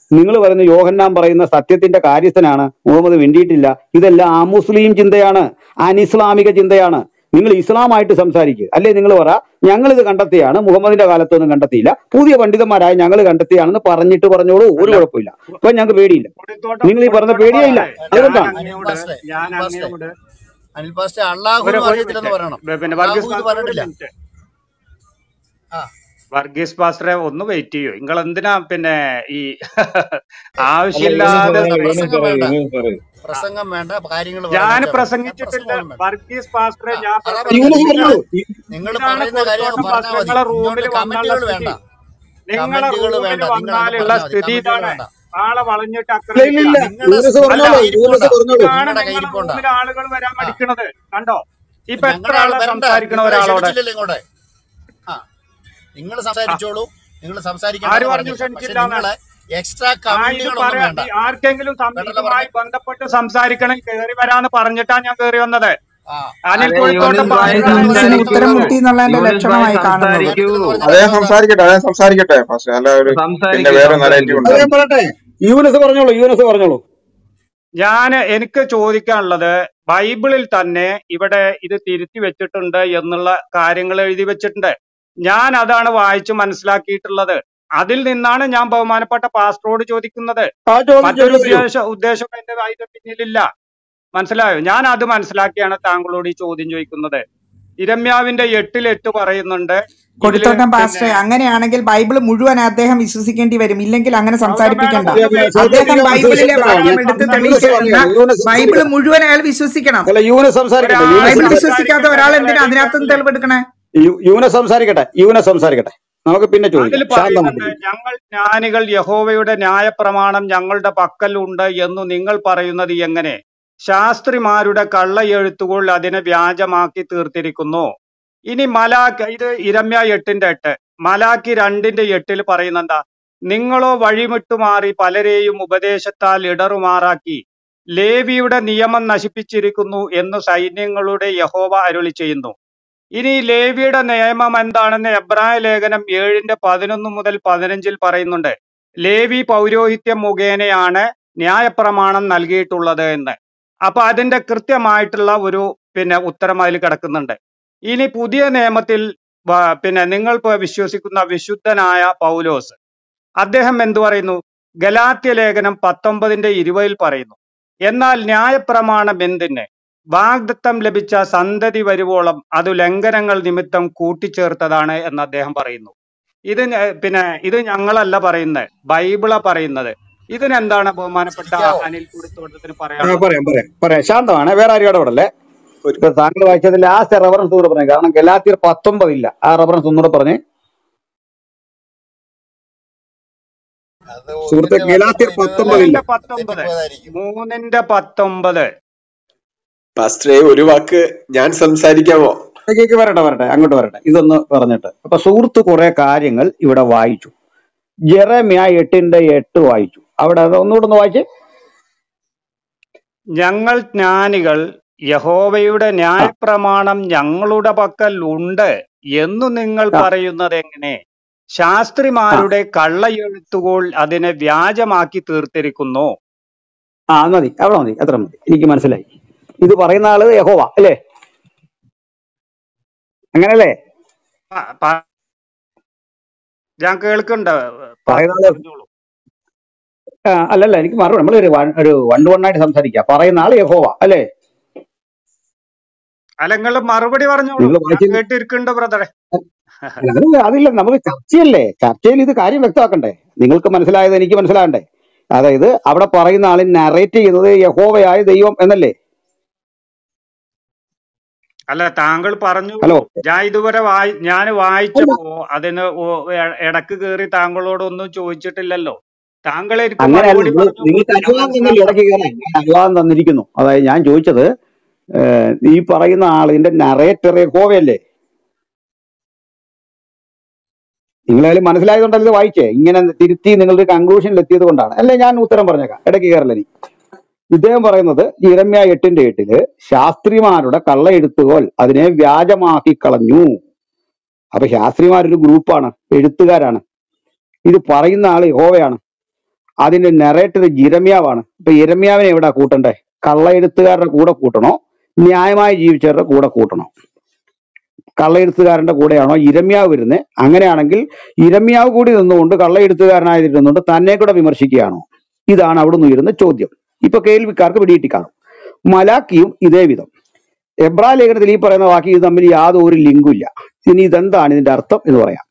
നിങ്ങൾ പറയുന്ന യോഹന്നാൻ പറയുന്ന സത്യത്തിന്റെ കാര്യസ്ഥനാണ് മുഹമ്മദ് വേണ്ടിയിട്ടില്ല ഇതെല്ലാം അമുസ്ലിം ചിന്തയാണ് അനിസ്ലാമിക ചിന്തയാണ് നിങ്ങൾ ഇസ്ലാമായിട്ട് സംസാരിക്കുക അല്ലേ നിങ്ങൾ പറ ഞങ്ങൾ ഇത് കണ്ടെത്തിയാണ് മുഹമ്മദിന്റെ കാലത്തൊന്നും കണ്ടെത്തിയില്ല പുതിയ പണ്ഡിതന്മാരായ ഞങ്ങൾ കണ്ടെത്തിയാണെന്ന് പറഞ്ഞിട്ട് പറഞ്ഞോളൂ ഒരു അല്ല കുഴപ്പമില്ല അപ്പൊ ഞങ്ങൾക്ക് പേടിയില്ല കൊടിത്തോട്ടം നിങ്ങൾ ഈ പറഞ്ഞ കൊടിത്തോട്ടം പേടിയേ ഇല്ല പാസ്റ്ററെ ഞാൻ അതുകൊണ്ടാണ് അനിൽ അങ്ങയോട് പാസ്റ്ററെ ഞാൻ അനിൽ പാസ്റ്ററെ അങ്ങയോട് അനിൽ പാസ്റ്ററെ ഒരു അള്ളാഹുവിനും ഒരു അറിയത്തില്ലെന്ന് മിനിറ്റ് പറയണം പിന്നെ അള്ളാഹു വർഗീസ് ഇത് പാസ്റ്റർ ഒരു പറഞ്ഞിട്ടില്ല മിനിറ്റ് ആ വർഗീസ് പാസ്റ്ററെ ഒന്ന് വെയിറ്റ് ചെയ്യൂ നിങ്ങൾ എന്തിനാ പിന്നെ ഈ അല്ല യൂനുസ് ആവശ്യമില്ലാതെ പറയൂ വേണ്ട യൂനുസ് പ്രസംഗം പറയൂ വേണ്ട യൂനുസ് പറയൂ പ്രസംഗം വേണ്ട കാര്യങ്ങൾ ഞാൻ പറഞ്ഞേച്ചാ മതി ഞാൻ പ്രസംഗിച്ചിട്ടില്ല പ്രസംഗമൊന്നും വേണ്ട വർഗീസ് പാസ്റ്ററെ ആ ഞാൻ അതാ പ്രസംഗിച്ചിട്ടില്ല പറഞ്ഞത് യൂനുസ് നിങ്ങൾ പറഞ്ഞു നിങ്ങൾ ഇതാണ് പറയുന്ന കാര്യം അങ്ങ് കൊടിത്തോട്ടം പറഞ്ഞാൽ പാസ്റ്റർ മതി നിങ്ങളെ റൂമിൽ ഇങ്ങോട്ട് വന്നുള്ള കമന്റുകൾ സ്ഥിതി വേണ്ട നിങ്ങളെ കമന്റുകൾ റൂമിൽ വേണ്ട നിങ്ങൾ അങ്ങ് വന്നാലുള്ള പറഞ്ഞാൽ മതി സ്ഥിതി കമന്റുകൾ ഇതാണ് വേണ്ട ആളെ വളഞ്ഞിട്ട് ഇല്ല ഇല്ല ആക്രമിക്കുക ഇല്ല നിങ്ങളുടെ യൂനുസ് നിങ്ങളുടെ പറഞ്ഞോളൂ കയ്യിരിപ്പുണ്ട യൂനുസ് പറഞ്ഞോളൂ ഇതാണ് നിങ്ങളുടെ നിങ്ങളെ കയ്യിരിപ്പുണ്ട റൂമിൽ ആളുകൾ വരാൻ ആ മടിക്കണത് കണ്ടോ ഇപ്പൊ എത്ര ഞങ്ങളുടെ ആൾ ആളെ വരണ്ട സംസാരിക്കണ നിങ്ങളെ ഒരാളോട് ക്ഷണിച്ചില്ലല്ലോ ഇങ്ങോട്ട് ആ നിങ്ങൾ ആ, സംസാരിച്ചോളൂ നിങ്ങൾ ആര് സംസാരിക്കേണ്ടെന്ന് പറഞ്ഞു പറഞ്ഞില്ല പക്ഷെ ക്ഷണിച്ചില്ലാന്ന് നിങ്ങളെ എക്സ്ട്രാ ആ ഇത് കമന്റുകളൊന്നും പറയാ വേണ്ട ഈ ആർക്കെങ്കിലും സം- വേണ്ടല്ലോ ഇതുമായി പറഞ്ഞേ ബന്ധപ്പെട്ട് സംസാരിക്കണം കയറി വരാന്ന് പറഞ്ഞിട്ടാ ഞാൻ കയറി വന്നത് ആ അനിൽ അതെ കോഴിക്കോട്ടെ യൂനുസ് ഭായ് പാസ്റ്ററാണ് യൂനുസിന് എന്നെ ഉത്തരം സംസാരിക്കൂ മുട്ടി എന്നുള്ളതിന്റെ യൂനുസ് ഭായ് ലക്ഷണമായി കാണുന്നത് സംസാരിക്കൂ ഞാനില്ലെന്ന് പറഞ്ഞ അദ്ദേഹം കാര്യം എന്താ സംസാരിക്കട്ടെ അദ്ദേഹം സംസാരിക്കട്ടെ ഫസ്റ്റ് അല്ല ഒരു പിന്നെ സംസാരിക്കൂ വേറെ സംസാരിക്കൂ നരേറ്റീവ് ഉണ്ട് അദ്ദേഹം പറയട്ടെ യൂനസ് പറഞ്ഞോളൂ യൂനസ് പറഞ്ഞോളൂ ഞാൻ എനിക്ക് ചോദിക്കാനുള്ളത് ബൈബിളിൽ തന്നെ ഇവിടെ ഇത് തിരുത്തി വെച്ചിട്ടുണ്ട് എന്നുള്ള കാര്യങ്ങൾ എഴുതി വെച്ചിട്ടുണ്ട് ഞാൻ അതാണ് വായിച്ച് മനസ്സിലാക്കിയിട്ടുള്ളത് അതിൽ നിന്നാണ് ഞാൻ ബഹുമാനപ്പെട്ട പാസ്റ്ററോട് ചോദിക്കുന്നത് ആ ചോദിച്ചു മറ്റൊരു ചോദിച്ചു ഉദ്ദേശ ഉദ്ദേശം എന്റെ അതിന്റെ പിന്നിലില്ല മനസ്സിലായോ ഞാൻ അത് മനസ്സിലാക്കിയാണ് താങ്കളോട് ഈ ചോദ്യം ചോദിക്കുന്നത് ഇരമ്യാവിന്റെ എട്ടിൽ എട്ട് പറയുന്നുണ്ട് ഇതില് കൊടുത്തോട്ടം പിന്നെ പാസ്റ്ററെ അങ്ങനെയാണെങ്കിൽ ബൈബിൾ മുഴുവൻ അദ്ദേഹം വിശ്വസിക്കേണ്ടി വരും ഇല്ലെങ്കിൽ അങ്ങനെ അവിടെ വേണം സംസാരിപ്പിക്കണ്ട ഒന്ന് വെയിറ്റ് ചെയ്യൂ അദ്ദേഹം സത്യത്തിൽ ബൈബിളിലെ വിശ്വസിക്കുന്നതാണ് വാക്യം ഞാൻ എടുത്ത് യൂനസ് തെളിയിക്കുന്ന പറഞ്ഞു യൂനസ് ബൈബിൾ സംസാരിക്കട്ടെ മുഴുവൻ അയാൾ വിശ്വസിക്കണം അല്ല യൂനസ് സംസാരിക്കട്ടെ യൂനസ് ബൈബിൾ ഒരാള് വിശ്വസിക്കാത്ത സംസാരിക്കട്ടെ ഒരാൾ നിങ്ങൾ എന്തിനാ അതിനകത്തും ഇടയിൽപ്പെടില്ലേ തെളിവെടുക്കണേ യു- യൂനസ് സംസാരിക്കട്ടെ യൂനസ് സംസാരിക്കട്ടെ നമുക്ക് പിന്നെ അതിൽ ചോദിക്കാം പറയുന്നുണ്ട് ശാന്തമായിട്ടിരിക്കും ഞങ്ങൾ ജ്ഞാനികൾ യഹോവയുടെ ന്യായപ്രമാണം ഞങ്ങളുടെ പക്കൽ ഉണ്ട് എന്ന് നിങ്ങൾ പറയുന്നത് എങ്ങനെ ശാസ്ത്രിമാരുടെ കള്ള എഴുത്തുകൾ അതിനെ വ്യാജമാക്കി തീർത്തിരിക്കുന്നു ഇനി മലാക്ക് ഇത് ഇരമ്യ എട്ടിന്റെ എട്ട് മലാക്കി രണ്ടിന്റെ എട്ടിൽ പറയുന്ന എന്താ നിങ്ങളോ വഴിവിട്ടുമാറി പലരെയും ഉപദേശത്താൽ ഇടറുമാറാക്കി ലേവിയുടെ നിയമം നശിപ്പിച്ചിരിക്കുന്നു എന്ന് സൈന്യങ്ങളുടെ യഹോവ അരുളി ചെയ്യുന്നു ഇനി ലേവിയുടെ നിയമം എന്താണെന്ന് എബ്രായ ലേഖനം ഏഴിന്റെ പതിനൊന്ന് മുതൽ പതിനഞ്ചിൽ പറയുന്നുണ്ട് ലേവി പൗരോഹിത്യം മുഖേനയാണ് ന്യായപ്രമാണം നൽകിയിട്ടുള്ളത് എന്ന് അപ്പൊ അതിന്റെ കൃത്യമായിട്ടുള്ള ഒരു പിന്നെ ഉത്തരം അതിൽ കിടക്കുന്നുണ്ട് ഇനി പുതിയ നിയമത്തിൽ വ- പിന്നെ നിങ്ങൾ ഇപ്പൊ വിശ്വസിക്കുന്ന വിശുദ്ധനായ പൗലോസ് അദ്ദേഹം എന്തു പറയുന്നു ഗലാത്യ ലേഖനം പത്തൊമ്പതിന്റെ ഇരുപതിൽ പറയുന്നു എന്നാൽ ന്യായപ്രമാണം എന്തിന് വാഗ്ദത്തം ലഭിച്ച സന്തതി വരുവോളം അത് ലംഘനങ്ങൾ നിമിത്തം കൂട്ടിച്ചേർത്തതാണ് എന്ന് അദ്ദേഹം പറയുന്നു ഇത് ഞ- പിന്നെ ഇത് ഞങ്ങളല്ല പറയുന്നത് ബൈബിളാ പറയുന്നത് ഇതിനെന്താണ് ബഹുമാനപ്പെട്ട ചിരിക്കാവോ അനിൽ കുടിത്തോട്ടത്തിന് ആ പറയാനുള്ളത് പറയാം പറയാം പറയാം ശാന്തമാണ് വേറെ ആരും ഇടപെടല്ലേ ഇപ്പൊ താങ്കൾ വായിച്ചത് ലാസ്റ്റ് റെഫറൻസ് കൂടെ പറഞ്ഞു കാരണം ഗലാത്തിയർ പത്തൊമ്പതില്ല ആ റെഫറൻസ് ഒന്നുകൂടെ പറഞ്ഞേ അത് സുഹൃത്തെ ഒന്നിന്റെ ഗലാത്തിയർ പത്തൊമ്പത് ഇരുപത് പത്തൊമ്പതില്ല മൂന്നിന്റെ പത്തൊമ്പത് തെറ്റിപ്പോയതായിരിക്കും മൂന്നിന്റെ പത്തൊമ്പത് പാസ്റ്ററെ ഒരു വാക്ക് ഞാൻ സംസാരിക്കാമോ ഇടയ്ക്ക് വരട്ടെ വരട്ടെ അങ്ങോട്ട് വരട്ടെ ഇതൊന്ന് പറഞ്ഞിട്ട് അപ്പൊ സുഹൃത്ത് കുറെ കാര്യങ്ങൾ ഇവിടെ വായിച്ചു ജെറമ്യ എട്ടിന്റെ എട്ട് വായിച്ചു അവിടെ അത് ഒന്നുകൂടെ ഒന്ന് വായിച്ചേ ഞങ്ങൾ ജ്ഞാനികൾ യഹോവയുടെ ആ ന്യായപ്രമാണം ഞങ്ങളുടെ പക്കൽ ഉണ്ട് എന്നു നിങ്ങൾ ആ പറയുന്നത് എങ്ങനെ ആ ശാസ്ത്രിമാരുടെ കള്ള എഴുത്തുകൾ അതിനെ വ്യാജമാക്കി തീർത്തിരിക്കുന്നു ആ അത് മതി അവിടെ മതി അത്ര മതി എനിക്ക് മനസ്സിലായി ഇത് പറയുന്ന ആള് യഹോവ അല്ലേ അങ്ങനല്ലേ പ- പ- ഞാൻ കേൾക്കുന്നുണ്ട് പറയുന്ന പാസ്റ്റർ ആള് പറഞ്ഞോളൂ ആ, അല്ലല്ല എനിക്ക് മറുപടി നമ്മൾ ഒരു വൺ ഒരു വൺ ടു വൺ ആയിട്ട് സംസാരിക്കാം പറയുന്ന ആള് യഹോവ അല്ലേ അല്ല നിങ്ങൾ മറുപടി പറഞ്ഞോളൂ നിങ്ങൾ ഞാൻ വായിച്ചില്ല കേട്ടിരിക്കുന്നുണ്ട് ബ്രദറെ അല്ല, അത് അതില്ല നമുക്ക് ചർച്ചയല്ലേ ചർച്ചയിൽ ഇത് കാര്യം വ്യക്തമാക്കണ്ടേ നിങ്ങൾക്ക് മനസ്സിലായത് എനിക്ക് മനസ്സിലാകണ്ടേ അതായത് അവിടെ പറയുന്ന ആളിൽ നറേറ്റ് ചെയ്യുന്നത് യഹോവയായ ദൈവം എന്നല്ലേ അല്ല താങ്കൾ പറഞ്ഞു ഹലോ ഞാൻ ഇതുവരെ വായി ഞാൻ അല്ല വായിച്ചപ്പോ അതിന് ഓ- എ- ഇടക്ക് കയറി താങ്കളോട് ഒന്നും ചോദിച്ചിട്ടില്ലല്ലോ താങ്കൾ എനിക്ക് അങ്ങനെയല്ല മറുപടി നിങ്ങൾ പറഞ്ഞു നിങ്ങൾക്ക് ഞാൻ അനുവാദം തന്നില്ല മനസ്സിലാക്കണം ഇടയ്ക്ക് കയറാൻ ഞാൻ അനുവാദം തന്നിരിക്കുന്നു അതായത് ഞാൻ ചോദിച്ചത് ഏഹ്, ഈ പറയുന്ന ആളിന്റെ നറേറ്റർ യഹോവയല്ലേ നിങ്ങളായാലും മനസ്സിലായതുകൊണ്ടല്ലേ ഇത് വായിച്ചേ ഇങ്ങനെ തിരുത്തി നിങ്ങളുടെ കൺക്ലൂഷനിൽ എത്തിയത് കൊണ്ടാണ് അല്ലേ ഞാൻ ഉത്തരം പറഞ്ഞേക്കാം ഇടയ്ക്ക് കയറില്ല നീ ഇദ്ദേഹം പറയുന്നത് ഇരമ്യ എട്ടിന്റെ എട്ടില് ശാസ്ത്രിമാരുടെ കള്ളയെഴുത്തുകൾ അതിനെ വ്യാജമാക്കി കളഞ്ഞു അപ്പൊ ശാസ്ത്രിമാരൊരു ഗ്രൂപ്പാണ് എഴുത്തുകാരാണ് ഇത് പറയുന്ന ആള് യഹോവയാണ് അതിന്റെ നെറേറ്റർ ജിരമ്യാവാണ് ഇപ്പൊ ഇരമ്യാവിനെ എവിടാ കൂട്ടണ്ടേ കള്ളയെഴുത്തുകാരുടെ കൂടെ കൂട്ടണോ ന്യായമായി ജീവിച്ചവരുടെ കൂടെ കൂട്ടണോ കള്ളയെഴുത്തുകാരന്റെ കൂടെയാണോ ഇരമ്യാവ് വരുന്നത് അങ്ങനെയാണെങ്കിൽ ഇരമ്യാവ് കൂടി നിന്നുകൊണ്ട് കള്ളയെഴുത്തുകാരനായി നിന്നുകൊണ്ട് തന്നെ കൂടെ വിമർശിക്കുകയാണോ ഇതാണ് അവിടുന്ന് ഉയരുന്ന ചോദ്യം ഇപ്പൊ കേൾവിക്കാർക്ക് പിടികിട്ടി കാണും മലാക്കിയും ഇതേ വിധം എബ്രാ ലേഖനത്തിൽ ഈ പറയുന്ന വാക്ക് ഇത് തമ്മിൽ യാതൊരു ലിങ്കും ഇല്ല ഇനി ഇതെന്താണ് ഇതിന്റെ അർത്ഥം എന്ന് പറയാം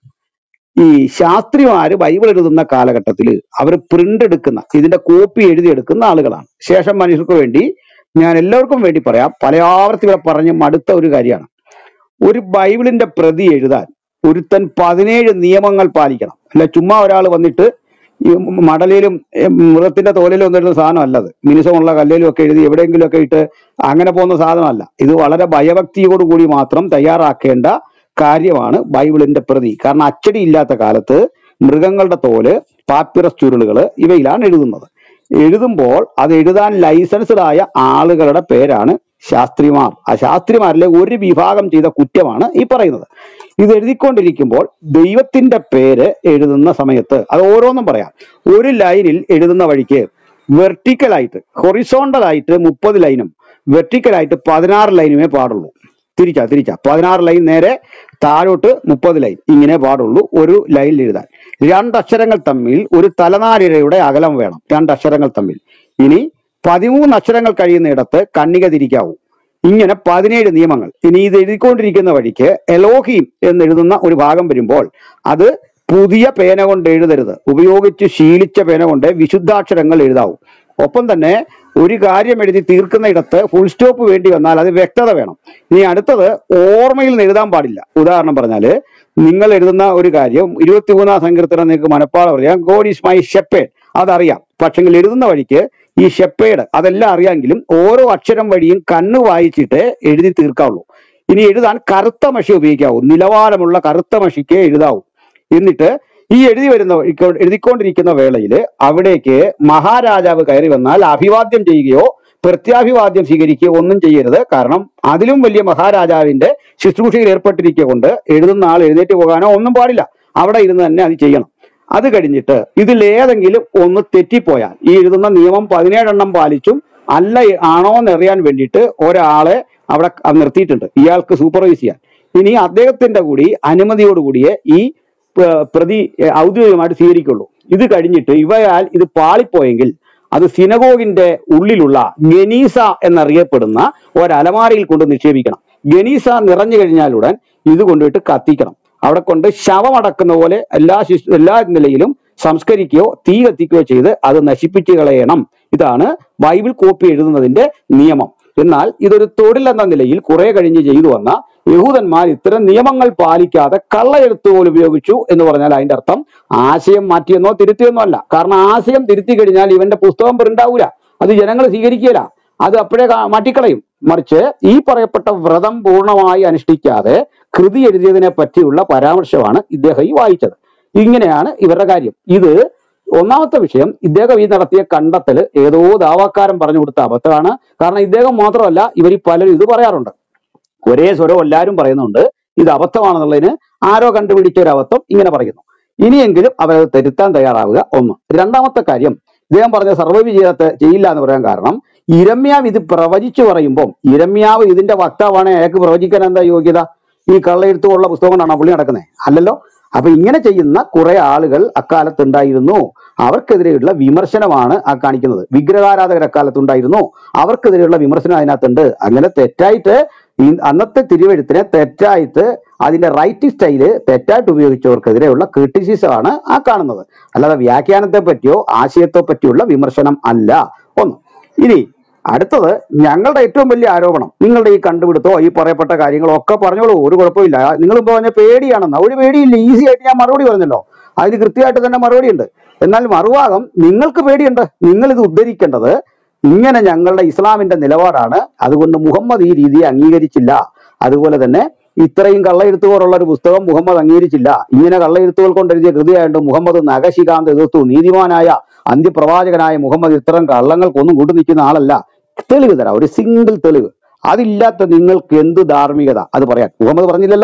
ഈ ശാസ്ത്രിമാര് ബൈബിൾ എഴുതുന്ന കാലഘട്ടത്തിൽ അവർ പ്രിന്റ് എടുക്കുന്ന ഇതിന്റെ കോപ്പി എഴുതിയെടുക്കുന്ന ആളുകളാണ് ശേഷം മനുഷ്യർക്ക് വേണ്ടി ഞാൻ എല്ലാവർക്കും വേണ്ടി പറയാം പല ആവർത്തി ഇവിടെ പറഞ്ഞ് മടുത്ത ഒരു കാര്യമാണ് ഒരു ബൈബിളിന്റെ പ്രതി എഴുതാൻ ഒരുത്തൻ പതിനേഴ് നിയമങ്ങൾ പാലിക്കണം അല്ല ചുമ്മാ ഒരാൾ വന്നിട്ട് ഈ മടലിലും ഏ, മൃഗത്തിന്റെ തോലിലും ഒന്നും ഇടുന്ന സാധനം അല്ലത് മിനുസമുള്ള കല്ലിലും ഒക്കെ എഴുതി എവിടെയെങ്കിലും ഒക്കെ ഇട്ട് അങ്ങനെ പോകുന്ന സാധനമല്ല ഇത് വളരെ ഭയഭക്തിയോട് കൂടി മാത്രം തയ്യാറാക്കേണ്ട കാര്യമാണ് ബൈബിളിന്റെ പ്രതി കാരണം അച്ചടി ഇല്ലാത്ത കാലത്ത് മൃഗങ്ങളുടെ തോല് പാപ്പിറസ് ചുരുളുകള് ഇവയിലാണ് എഴുതുന്നത് എഴുതുമ്പോൾ അത് എഴുതാൻ ലൈസൻസ്ഡ് ആയ ആളുകളുടെ പേരാണ് ശാസ്ത്രിമാർ ആ ശാസ്ത്രിമാരിലെ ഒരു വിഭാഗം ചെയ്ത കുറ്റമാണ് ഈ പറയുന്നത് ഇത് എഴുതിക്കൊണ്ടിരിക്കുമ്പോൾ ദൈവത്തിന്റെ പേര് എഴുതുന്ന സമയത്ത് അത് ഓരോന്നും പറയാം ഒരു ലൈനിൽ എഴുതുന്ന വഴിക്ക് വെർട്ടിക്കൽ ആയിട്ട് ഹൊറിസോണ്ടൽ ആയിട്ട് മുപ്പത് ലൈനും വെർട്ടിക്കൽ ആയിട്ട് പതിനാറ് ലൈനുമേ പാടുള്ളൂ തിരിച്ചാ തിരിച്ചാ പതിനാറ് ലൈൻ നേരെ താഴോട്ട് മുപ്പത് ലൈൻ ഇങ്ങനെ പാടുള്ളൂ ഒരു ലൈനിൽ എഴുതാൻ രണ്ടക്ഷരങ്ങൾ തമ്മിൽ ഒരു തലനാരിഴയുടെ അകലം വേണം രണ്ടക്ഷരങ്ങൾ തമ്മിൽ ഇനി പതിമൂന്ന് അക്ഷരങ്ങൾ കഴിയുന്നിടത്ത് കണ്ണിക തിരിക്കാവൂ ഇങ്ങനെ പതിനേഴ് നിയമങ്ങൾ ഇനി ഇത് എഴുതിക്കൊണ്ടിരിക്കുന്ന വഴിക്ക് എലോഹീം എന്ന് എഴുതുന്ന ഒരു ഭാഗം വരുമ്പോൾ അത് പുതിയ പേന കൊണ്ട് എഴുതരുത് ഉപയോഗിച്ച് ശീലിച്ച പേന കൊണ്ട് വിശുദ്ധാക്ഷരങ്ങൾ എഴുതാവൂ ഒപ്പം തന്നെ ഒരു കാര്യം എഴുതി തീർക്കുന്ന ഇടത്ത് ഫുൾ സ്റ്റോപ്പ് വേണ്ടി വന്നാൽ അത് വ്യക്തത വേണം ഇനി അടുത്തത് ഓർമ്മയിൽ നിന്ന് എഴുതാൻ പാടില്ല ഉദാഹരണം പറഞ്ഞാല് നിങ്ങൾ എഴുതുന്ന ഒരു കാര്യം ഇരുപത്തിമൂന്നാം സങ്കീർത്തനം നിങ്ങൾക്ക് മനപ്പാടം അറിയാം ഗോഡ് ഈസ് മൈ ഷെപ്പേഡ് അതറിയാം പക്ഷെങ്കിൽ എഴുതുന്ന വഴിക്ക് ഈ ഷെപ്പേഡ് അതെല്ലാം അറിയാമെങ്കിലും ഓരോ അക്ഷരം വഴിയും കണ്ണ് വായിച്ചിട്ട് എഴുതി തീർക്കാവുള്ളൂ ഇനി എഴുതാൻ കറുത്ത മഷി ഉപയോഗിക്കാവൂ നിലവാരമുള്ള കറുത്ത മഷിക്ക് എഴുതാവൂ എന്നിട്ട് ഈ എഴുതി വരുന്ന വഴിക്ക് എഴുതിക്കൊണ്ടിരിക്കുന്ന വേളയിൽ അവിടേക്ക് മഹാരാജാവ് കയറി വന്നാൽ അഭിവാദ്യം ചെയ്യുകയോ പ്രത്യാഭിവാദ്യം സ്വീകരിക്കുകയോ ഒന്നും ചെയ്യരുത് കാരണം അതിലും വലിയ മഹാരാജാവിന്റെ ശുശ്രൂഷയിൽ ഏർപ്പെട്ടിരിക്കുക കൊണ്ട് എഴുതുന്ന ആൾ എഴുന്നേറ്റ് പോകാനോ ഒന്നും പാടില്ല അവിടെ ഇരുന്ന് തന്നെ അത് ചെയ്യണം അത് കഴിഞ്ഞിട്ട് ഇതിൽ ഏതെങ്കിലും ഒന്ന് തെറ്റിപ്പോയാൽ ഈ എഴുതുന്ന നിയമം പതിനേഴെണ്ണം പാലിച്ചും അല്ല ആണോ എന്ന് അറിയാൻ വേണ്ടിയിട്ട് ഒരാളെ അവിടെ നിർത്തിയിട്ടുണ്ട് ഇയാൾക്ക് സൂപ്പർവൈസ് ചെയ്യാൻ ഇനി അദ്ദേഹത്തിന്റെ കൂടി അനുമതിയോടുകൂടിയേ ഈ പ- പ്രതി എ, ഔദ്യോഗികമായിട്ട് സ്വീകരിക്കുള്ളൂ ഇത് കഴിഞ്ഞിട്ട് ഇവയാൽ ഇത് പാളിപ്പോയെങ്കിൽ അത് സിനഗോഗിന്റെ ഉള്ളിലുള്ള ഗനീസ എന്നറിയപ്പെടുന്ന ഒരലമാരയിൽ കൊണ്ട് നിക്ഷേപിക്കണം ഗനീസ നിറഞ്ഞു കഴിഞ്ഞാലുടൻ ഇത് കൊണ്ടുപോയിട്ട് കത്തിക്കണം അവിടെ കൊണ്ട് ശവമടക്കുന്ന പോലെ എല്ലാ ശിശു എല്ലാ നിലയിലും സംസ്കരിക്കുകയോ തീ കത്തിക്കുകയോ ചെയ്ത് അത് നശിപ്പിച്ച് കളയണം ഇതാണ് ബൈബിൾ കോപ്പി എഴുതുന്നതിന്റെ നിയമം എന്നാൽ ഇതൊരു തൊഴിലെന്ന നിലയിൽ കുറെ കഴിഞ്ഞ് ചെയ്തു വന്ന യഹൂദന്മാർ ഇത്തരം നിയമങ്ങൾ പാലിക്കാതെ കള്ളയെഴുത്ത് പോലും ഉപയോഗിച്ചു എന്ന് പറഞ്ഞാൽ അതിന്റെ അർത്ഥം ആശയം മാറ്റിയെന്നോ തിരുത്തിയെന്നോ അല്ല കാരണം ആശയം തിരുത്തി കഴിഞ്ഞാൽ ഇവന്റെ പുസ്തകം പ്രിന്റാവൂല അത് ജനങ്ങൾ സ്വീകരിക്കില്ല അത് അപ്പോഴേ കാ- മാറ്റിക്കളയും മറിച്ച് ഈ പറയപ്പെട്ട വ്രതം പൂർണ്ണമായി അനുഷ്ഠിക്കാതെ കൃതി എഴുതിയതിനെ പറ്റിയുള്ള പരാമർശമാണ് ഇദ്ദേഹം ഈ വായിച്ചത് ഇങ്ങനെയാണ് ഇവരുടെ കാര്യം ഇത് ഒന്നാമത്തെ വിഷയം ഇദ്ദേഹം ഈ നടത്തിയ കണ്ടെത്തല് ഏതോ ദാവാക്കാരൻ പറഞ്ഞു കൊടുത്ത അബദ്ധമാണ് കാരണം ഇദ്ദേഹം മാത്രമല്ല ഇവർ പലരും ഇത് പറയാറുണ്ട് ഒരേ സ്വരം എല്ലാവരും പറയുന്നുണ്ട് ഇത് അബദ്ധമാണെന്നുള്ളതിന് ആരോ കണ്ടുപിടിച്ച ഒരു അബദ്ധം ഇങ്ങനെ പറയുന്നു ഇനിയെങ്കിലും അവരത് തിരുത്താൻ തയ്യാറാവുക ഒന്ന് രണ്ടാമത്തെ കാര്യം ഇദ്ദേഹം പറഞ്ഞ സർവ്വവിജയത്തെ ചെയ്യില്ല എന്ന് പറയാൻ കാരണം ഇരമ്യാവ് ഇത് പ്രവചിച്ചു പറയുമ്പോൾ ഇരമ്യാവ് ഇതിന്റെ വക്താവാണ് അയാൾക്ക് പ്രവചിക്കാൻ എന്താ യോഗ്യത ഈ കള്ളയെഴുത്തുള്ള പുസ്തകം കൊണ്ടാണോ പുള്ളി നടക്കുന്നത് അല്ലല്ലോ അപ്പൊ ഇങ്ങനെ ചെയ്യുന്ന കുറെ ആളുകൾ അക്കാലത്ത് ഉണ്ടായിരുന്നു അവർക്കെതിരെയുള്ള വിമർശനമാണ് ആ കാണിക്കുന്നത് വിഗ്രഹാരാധകർ അക്കാലത്ത് ഉണ്ടായിരുന്നു അവർക്കെതിരെയുള്ള വിമർശനം അതിനകത്തുണ്ട് അങ്ങനെ തെറ്റായിട്ട് ഈ അന്നത്തെ തിരുവെഴുത്തിനെ തെറ്റായിട്ട് അതിന്റെ റൈറ്റിംഗ് സ്റ്റൈല് തെറ്റായിട്ട് ഉപയോഗിച്ചവർക്കെതിരെയുള്ള ക്രിറ്റിസിസം ആണ് ആ കാണുന്നത് അല്ലാതെ വ്യാഖ്യാനത്തെ പറ്റിയോ ആശയത്തെ പറ്റിയുള്ള വിമർശനം അല്ല ഒന്ന് ഇനി അടുത്തത് ഞങ്ങളുടെ ഏറ്റവും വലിയ ആരോപണം നിങ്ങളുടെ ഈ കണ്ടുപിടുത്തോ ഈ പറയപ്പെട്ട കാര്യങ്ങളോ ഒക്കെ പറഞ്ഞോളൂ ഒരു കുഴപ്പമില്ല നിങ്ങൾ ഇപ്പോൾ പറഞ്ഞ പേടിയാണെന്ന് ഒരു പേടിയില്ല ഈസി ആയിട്ട് ഞാൻ മറുപടി പറഞ്ഞല്ലോ അതിന് കൃത്യമായിട്ട് തന്നെ മറുപടി ഉണ്ട് എന്നാൽ മറുഭാഗം നിങ്ങൾക്ക് പേടിയുണ്ട് നിങ്ങൾ ഇത് ഉദ്ധരിക്കേണ്ടത് ഇങ്ങനെ ഞങ്ങളുടെ ഇസ്ലാമിന്റെ നിലപാടാണ് അതുകൊണ്ട് മുഹമ്മദ് ഈ രീതിയെ അംഗീകരിച്ചില്ല അതുപോലെ തന്നെ ഇത്രയും കള്ളയെഴുത്തുപോലുള്ള ഒരു പുസ്തകം മുഹമ്മദ് അംഗീകരിച്ചില്ല ഇങ്ങനെ കള്ളയെഴുത്തുകൾ കൊണ്ടെഴുതിയ കൃതിയായിട്ട് മുഹമ്മദ് നഖശികാന്ത് എതിർത്തു നീതിമാനായ അന്ത്യപ്രവാചകനായ മുഹമ്മദ് ഇത്തരം കള്ളങ്ങൾക്കൊന്നും കൂട്ടു നിൽക്കുന്ന ആളല്ല തെളിവ് തരാം ഒരു സിംഗിൾ തെളിവ് അതില്ലാത്ത നിങ്ങൾക്ക് എന്ത് ധാർമ്മികത അത് പറയാൻ മുഹമ്മദ് പറഞ്ഞില്ലല്ലോ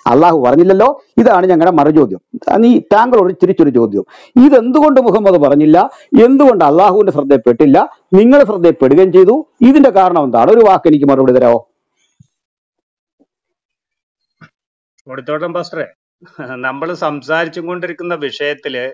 അള്ളാഹു പറഞ്ഞില്ലല്ലോ ഇതാണ് ഞങ്ങളുടെ മറുചോദ്യം ആ, നീ താങ്കളോട് തിരിച്ചൊരു ചോദ്യം ഇതെന്തുകൊണ്ട് മുഹമ്മദ് പറഞ്ഞില്ല എന്തുകൊണ്ട് അള്ളാഹുവിന്റെ ശ്രദ്ധയിൽപ്പെട്ടില്ല നിങ്ങൾ ശ്രദ്ധയിൽപ്പെടുകയും ചെയ്തു ഇതിന്റെ കാരണം എന്താണ് ഒരു വാക്ക് എനിക്ക് മറുപടി തരാമോ കൊടുത്തോട്ടം പാസ്റ്ററെ നമ്മൾ സംസാരിച്ചും കൊണ്ടിരിക്കുന്ന വിഷയത്തില്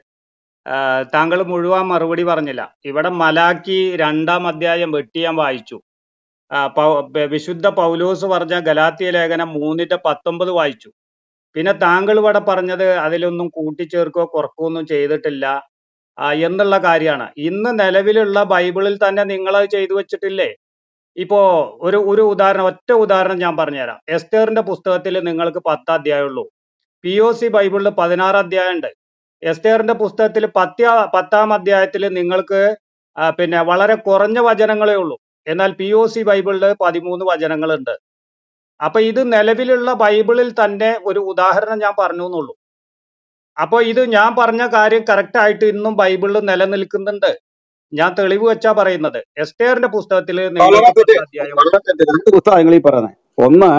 താങ്കൾ മുഴുവൻ മറുപടി പറഞ്ഞില്ല ഇവിടെ മലാക്കി രണ്ടാം അധ്യായം വെട്ടി ഞാൻ വായിച്ചു ആ, പൗ- ബ- വിശുദ്ധ പൗലോസ് പറഞ്ഞ ഗലാത്തിയ ലേഖനം മൂന്നിന്റെ പത്തൊമ്പത് വായിച്ചു പിന്നെ താങ്കൾ ഇവിടെ പറഞ്ഞത് അതിലൊന്നും കൂട്ടിച്ചേർക്കോ കുറക്കോ ഒന്നും ചെയ്തിട്ടില്ല ആ, എന്നുള്ള കാര്യമാണ് ഇന്ന് നിലവിലുള്ള ബൈബിളിൽ തന്നെ നിങ്ങൾ അത് ചെയ്തു വെച്ചിട്ടില്ലേ ഇപ്പോ ഒരു ഒരു ഉദാഹരണം ഒറ്റ ഉദാഹരണം ഞാൻ പറഞ്ഞുതരാം എസ്തേറിന്റെ പുസ്തകത്തിൽ നിങ്ങൾക്ക് പത്ത് അധ്യായമുള്ളൂ പി ഒ സി ബൈബിളിൽ പതിനാറ് അധ്യായം ഉണ്ട് എസ്തേറിന്റെ പുസ്തകത്തിൽ പത്യ പത്താം അധ്യായത്തിൽ നിങ്ങൾക്ക് ആ, പിന്നെ വളരെ കുറഞ്ഞ വചനങ്ങളേ ഉള്ളൂ എന്നാൽ പി ഒ സി ബൈബിളിൽ പതിമൂന്ന് വചനങ്ങളുണ്ട് അപ്പൊ ഇത് നിലവിലുള്ള ബൈബിളിൽ തന്നെ ഒരു ഉദാഹരണം ഞാൻ പറഞ്ഞു എന്നുള്ളൂ അപ്പൊ ഇത് ഞാൻ പറഞ്ഞ കാര്യം കറക്റ്റ് ആയിട്ട് ഇന്നും ബൈബിളിൽ നിലനിൽക്കുന്നുണ്ട് ഞാൻ തെളിവ് വെച്ചാ പറയുന്നത് എസ്തേറിന്റെ പുസ്തകത്തിൽ നിങ്ങൾക്ക് വളരെ തെറ്റ് പത്ത് അധ്യായം വളരെ തെറ്റ് രണ്ട് പുസ്തകം ഈ പറയുന്നത് ഒന്ന്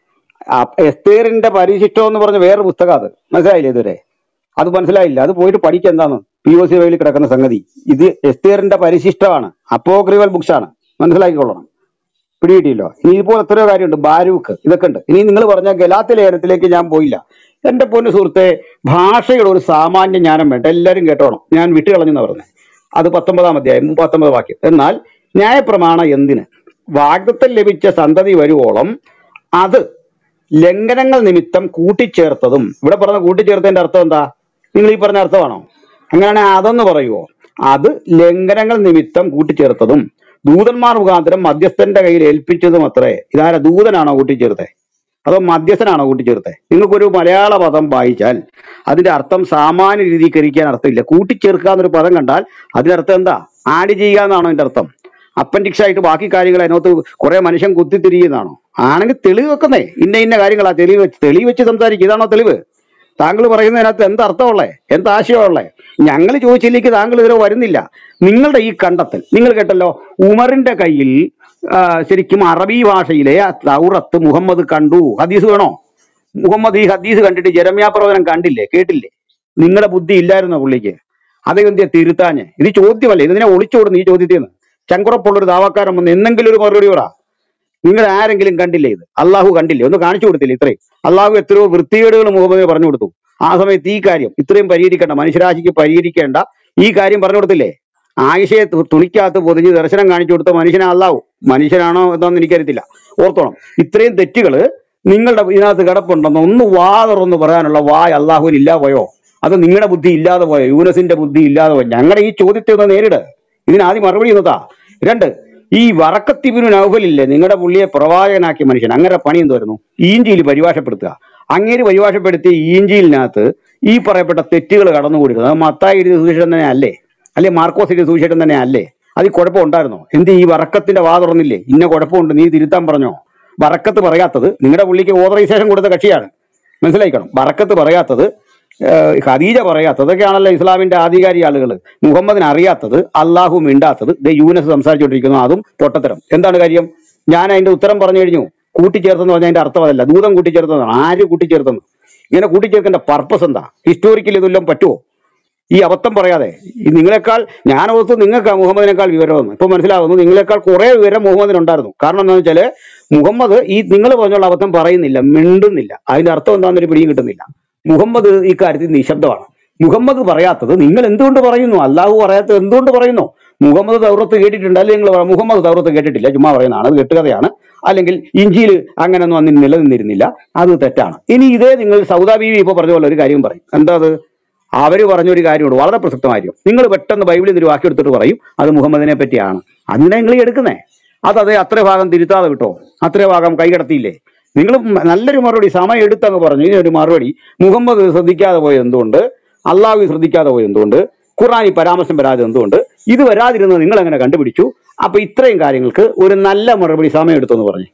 ആ, എസ്തേറിന്റെ പരിശിഷ്ടം എന്ന് പറഞ്ഞ വേറൊരു പുസ്തകം അത് മനസ്സിലായില്ലേ ഇതുവരെ അത് മനസ്സിലായില്ല അത് പോയിട്ട് പഠിക്കുക എന്താണ് പി ഒ സി വഴിയിൽ കിടക്കുന്ന സംഗതി ഇത് എസ്തേറിന്റെ പരിശിഷ്ടമാണ് അപ്പോക്രിവൽ ബുക്സ് ആണ് മനസ്സിലാക്കിക്കൊള്ളണം പിടികിട്ടിയല്ലോ ഇനി ഇതുപോലെ എത്രയോ കാര്യമുണ്ട് ബാരൂക്ക് ഇതൊക്കെ ഉണ്ട് ഇനി നിങ്ങൾ പറഞ്ഞ ഗലാത്തി ലേഖനത്തിലേക്ക് ഞാൻ പോയില്ല എന്റെ പൊന്നു സുഹൃത്തെ ഭാഷയുടെ ഒരു സാമാന്യ ജ്ഞാനം വേണ്ട എല്ലാവരും കേട്ടോണം ഞാൻ വിട്ടുകളഞ്ഞെന്ന് പറഞ്ഞത് അത് പത്തൊമ്പതാം അധ്യായം പത്തൊമ്പത് വാക്യം എന്നാൽ ന്യായപ്രമാണം എന്തിന് വാഗ്ദത്തം ലഭിച്ച സന്തതി വരുവോളം അത് ലംഘനങ്ങൾ നിമിത്തം കൂട്ടിച്ചേർത്തതും ഇവിടെ പറഞ്ഞ കൂട്ടിച്ചേർത്തതിന്റെ അർത്ഥം എന്താ നിങ്ങൾ ഈ പറഞ്ഞ അർത്ഥമാണോ അങ്ങനെയാണെങ്കിൽ അതൊന്ന് പറയുവോ അത് ലംഘനങ്ങൾ നിമിത്തം കൂട്ടിച്ചേർത്തതും ദൂതന്മാർ മുഖാന്തരം മധ്യസ്ഥന്റെ കയ്യിൽ ഏൽപ്പിച്ചതും അത്രേ ഇതാരാ ദൂതനാണോ കൂട്ടിച്ചേർത്തേ അതോ മധ്യസ്ഥനാണോ കൂട്ടിച്ചേർത്തേ നിങ്ങൾക്കൊരു മലയാള പദം വായിച്ചാൽ അതിന്റെ അർത്ഥം സാമാന്യ രീതിയിൽ ഗ്രഹിക്കാൻ അർത്ഥമില്ല കൂട്ടിച്ചേർക്കുക എന്നൊരു പദം കണ്ടാൽ അതിനർത്ഥം എന്താ ആഡ് ചെയ്യുക എന്നാണോ അതിന്റെ അർത്ഥം അപ്പൻഡിക്സ് ആയിട്ട് ബാക്കി കാര്യങ്ങൾ അതിനകത്ത് കുറെ മനുഷ്യൻ കുത്തിത്തിരിയുന്നതാണോ ആണെങ്കിൽ തെളിവ് വെക്കുന്നേ ഇന്ന ഇന്ന കാര്യങ്ങളാ തെളിവ് വെച്ച് തെളിവ് വെച്ച് സംസാരിക്കുക ഇതാണോ തെളിവ് താങ്കൾ പറയുന്നതിനകത്ത് എന്ത് അർത്ഥമുള്ളേ എന്ത് ആശയമുള്ളേ ഞങ്ങൾ ചോദിച്ചില്ലെങ്കിൽ താങ്കൾ ഇതിൽ വരുന്നില്ല നിങ്ങളുടെ ഈ കണ്ടെത്തൽ നിങ്ങൾ കേട്ടല്ലോ ഉമറിന്റെ കയ്യിൽ ആ, ശരിക്കും അറബി ഭാഷയിലെ ആ തൗറത്ത് മുഹമ്മദ് കണ്ടു ഹദീസ് വേണോ മുഹമ്മദ് ഈ ഹദീസ് കണ്ടിട്ട് ജരമ്യാ പ്രവചനം കണ്ടില്ലേ കേട്ടില്ലേ നിങ്ങളുടെ ബുദ്ധി ഇല്ലായിരുന്നോ പുള്ളിക്ക് അതെന്തിയാ തിരുത്താഞ്ഞ് ഇത് ചോദ്യമല്ലേ ഇതിനെ ഒളിച്ചോടുന്നു ഈ ചോദ്യത്തിൽ നിന്ന് ചങ്കുറപ്പുള്ളൊരു ദാവാക്കാരൻ വന്ന് എന്തെങ്കിലും ഒരു മറുപടി പറ നിങ്ങൾ ആരെങ്കിലും കണ്ടില്ലേ ഇത് അള്ളാഹു കണ്ടില്ലേ ഒന്ന് കാണിച്ചു കൊടുത്തില്ലേ ഇത്രയും അള്ളാഹു എത്രയോ വൃത്തികേടുകൾ മുഹമ്മദിന് പറഞ്ഞു കൊടുത്തു ആ സമയത്ത് ഈ കാര്യം ഇത്രയും പരിഹരിക്കേണ്ട മനുഷ്യരാശിക്ക് പരിഹരിക്കേണ്ട ഈ കാര്യം പറഞ്ഞു കൊടുത്തില്ലേ ആയിഷയെ തു- തുണിക്കകത്ത് പൊതിഞ്ഞ് ദർശനം കാണിച്ചു കൊടുത്ത മനുഷ്യനെ അള്ളാഹു മനുഷ്യനാണോ എന്നൊന്നും എനിക്കറിയത്തില്ല ഓർത്തോണം ഇത്രയും തെറ്റുകള് നിങ്ങളുടെ ഇതിനകത്ത് കിടപ്പുണ്ടെന്ന് ഒന്ന് വാ തുറന്ന് പറയാനുള്ള വായ് അള്ളാഹുവിന് ഇല്ലാതെ പോയോ അത് നിങ്ങളുടെ ബുദ്ധി ഇല്ലാതെ പോയോ യൂനസിന്റെ ബുദ്ധി ഇല്ലാതെ പോയോ ഞങ്ങളുടെ ഈ ചോദ്യത്തെ ഒന്ന് നേരിട് ഇതിനാദ്യം മറുപടി എന്നതാ രണ്ട് ഈ വറക്കത്തിബിനു നൗഫലില്ലേ നിങ്ങളുടെ പുള്ളിയെ പ്രവാചകനാക്കിയ മനുഷ്യൻ അങ്ങനെ പണി എന്തുവായിരുന്നു ഈഞ്ചിയിൽ പരിഭാഷപ്പെടുത്തുക അങ്ങേര് പരിഭാഷപ്പെടുത്തിയ ഈഞ്ചിയിലിനകത്ത് ഈ പറയപ്പെട്ട തെറ്റുകൾ കടന്നുകൂടിയിരുന്നു അത് മത്തായി എഴുതിയ സുവിശേഷം തന്നെ അല്ലേ അല്ലെ മാർക്കോസ് എഴുതിയ സുവിശേഷം തന്നെ അല്ലേ അതിൽ കുഴപ്പം ഉണ്ടായിരുന്നോ എന്ത് ഈ വറക്കത്തിന്റെ വാ തുറന്നില്ലേ ഇന്ന കുഴപ്പമുണ്ട് നീ തിരുത്താൻ പറഞ്ഞോ വറക്കത്ത് പറയാത്തത് നിങ്ങളുടെ പുള്ളിക്ക് ഓതറൈസേഷൻ കൊടുത്ത കക്ഷിയാണ് മനസ്സിലാക്കണം ബറക്കത്ത് പറയാത്തത് ഏഹ് ഖദീജ പറയാത്തത് ഇതൊക്കെയാണല്ലോ ഇസ്ലാമിന്റെ ആധികാരിക ആളുകൾ മുഹമ്മദിന് അറിയാത്തത് അള്ളാഹു മിണ്ടാത്തത് ദേ യൂനസ് സംസാരിച്ചുകൊണ്ടിരിക്കുന്നു അതും പൊട്ടത്തരം എന്താണ് കാര്യം ഞാൻ അതിന്റെ ഉത്തരം പറഞ്ഞു കഴിഞ്ഞു കൂട്ടിച്ചേർത്തെന്ന് പറഞ്ഞാൽ അതിന്റെ അർത്ഥം അതല്ല ദൂതം കൂട്ടിച്ചേർത്തതാണ് ആര് കൂട്ടിച്ചേർത്തെന്ന് ഇങ്ങനെ കൂട്ടിച്ചേർക്കേണ്ട പർപ്പസ് എന്താ ഹിസ്റ്റോറിക്കൽ ഇതെല്ലാം പറ്റുമോ ഈ അബദ്ധം പറയാതെ ഈ നിങ്ങളെക്കാൾ ഞാൻ ഓർത്ത് നിങ്ങൾക്ക് മുഹമ്മദിനേക്കാൾ വിവരമെന്ന് ഇപ്പൊ മനസ്സിലാകുന്നു നിങ്ങളെക്കാൾ കുറെ വിവരം മുഹമ്മദിനുണ്ടായിരുന്നു കാരണം എന്താണെന്ന് വെച്ചാല് മുഹമ്മദ് ഈ നിങ്ങൾ പറഞ്ഞുള്ള അബദ്ധം പറയുന്നില്ല മിണ്ടുന്നില്ല അതിന്റെ അർത്ഥം എന്താണെന്നൊരു പിടിയും കിട്ടുന്നില്ല മുഹമ്മദ് ഈ കാര്യത്തിൽ നിശബ്ദമാണ് മുഹമ്മദ് പറയാത്തത് നിങ്ങൾ എന്തുകൊണ്ട് പറയുന്നു അള്ളാഹു പറയാത്തത് എന്തുകൊണ്ട് പറയുന്നു മുഹമ്മദ് തൗറത്ത് കേട്ടിട്ടുണ്ട് അല്ലെങ്കിൽ നിങ്ങൾ പറ- മുഹമ്മദ് തൗറത്ത് കേട്ടിട്ടില്ല ചുമ്മാ പറയുന്നതാണ് അത് കെട്ടുകഥയാണ് അല്ലെങ്കിൽ ഇഞ്ചിയിൽ അങ്ങനെയൊന്നും അന്ന് നിലനിന്നിരുന്നില്ല അത് തെറ്റാണ് ഇനി ഇതേ നിങ്ങൾ സൗദാ ബീവി ഇപ്പൊ പറഞ്ഞ പോലെ ഒരു കാര്യം പറയും എന്താ അത് അവര് പറഞ്ഞൊരു കാര്യമുണ്ട് വളരെ പ്രസക്തമായിരിക്കും നിങ്ങൾ പെട്ടെന്ന് ബൈബിളിൽ നിന്ന് ഒരു വാക്യം എടുത്തിട്ട് പറയും അത് മുഹമ്മദിനെ പറ്റിയാണ് അതിനെ നിങ്ങൾ ഈ എടുക്കുന്നേ അത് അതേ അത്ര ഭാഗം തിരുത്താതെ വിട്ടോ അത്ര ഭാഗം കൈകടത്തിയില്ലേ നിങ്ങൾ നല്ലൊരു മറുപടി സമയം എടുത്തങ്ങ് പറഞ്ഞു ഇനി ഒരു മറുപടി മുഹമ്മദ് ശ്രദ്ധിക്കാതെ പോയത് എന്തുകൊണ്ട് അള്ളാഹു ശ്രദ്ധിക്കാതെ പോയത് എന്തുകൊണ്ട് ഖുറാനി പരാമർശം വരാതെ എന്തുകൊണ്ട് ഇത് വരാതിരുന്നത് നിങ്ങൾ എങ്ങനെ കണ്ടുപിടിച്ചു അപ്പൊ ഇത്രയും കാര്യങ്ങൾക്ക് ഒരു നല്ല മറുപടി സമയം എടുത്തെന്ന് പറഞ്ഞു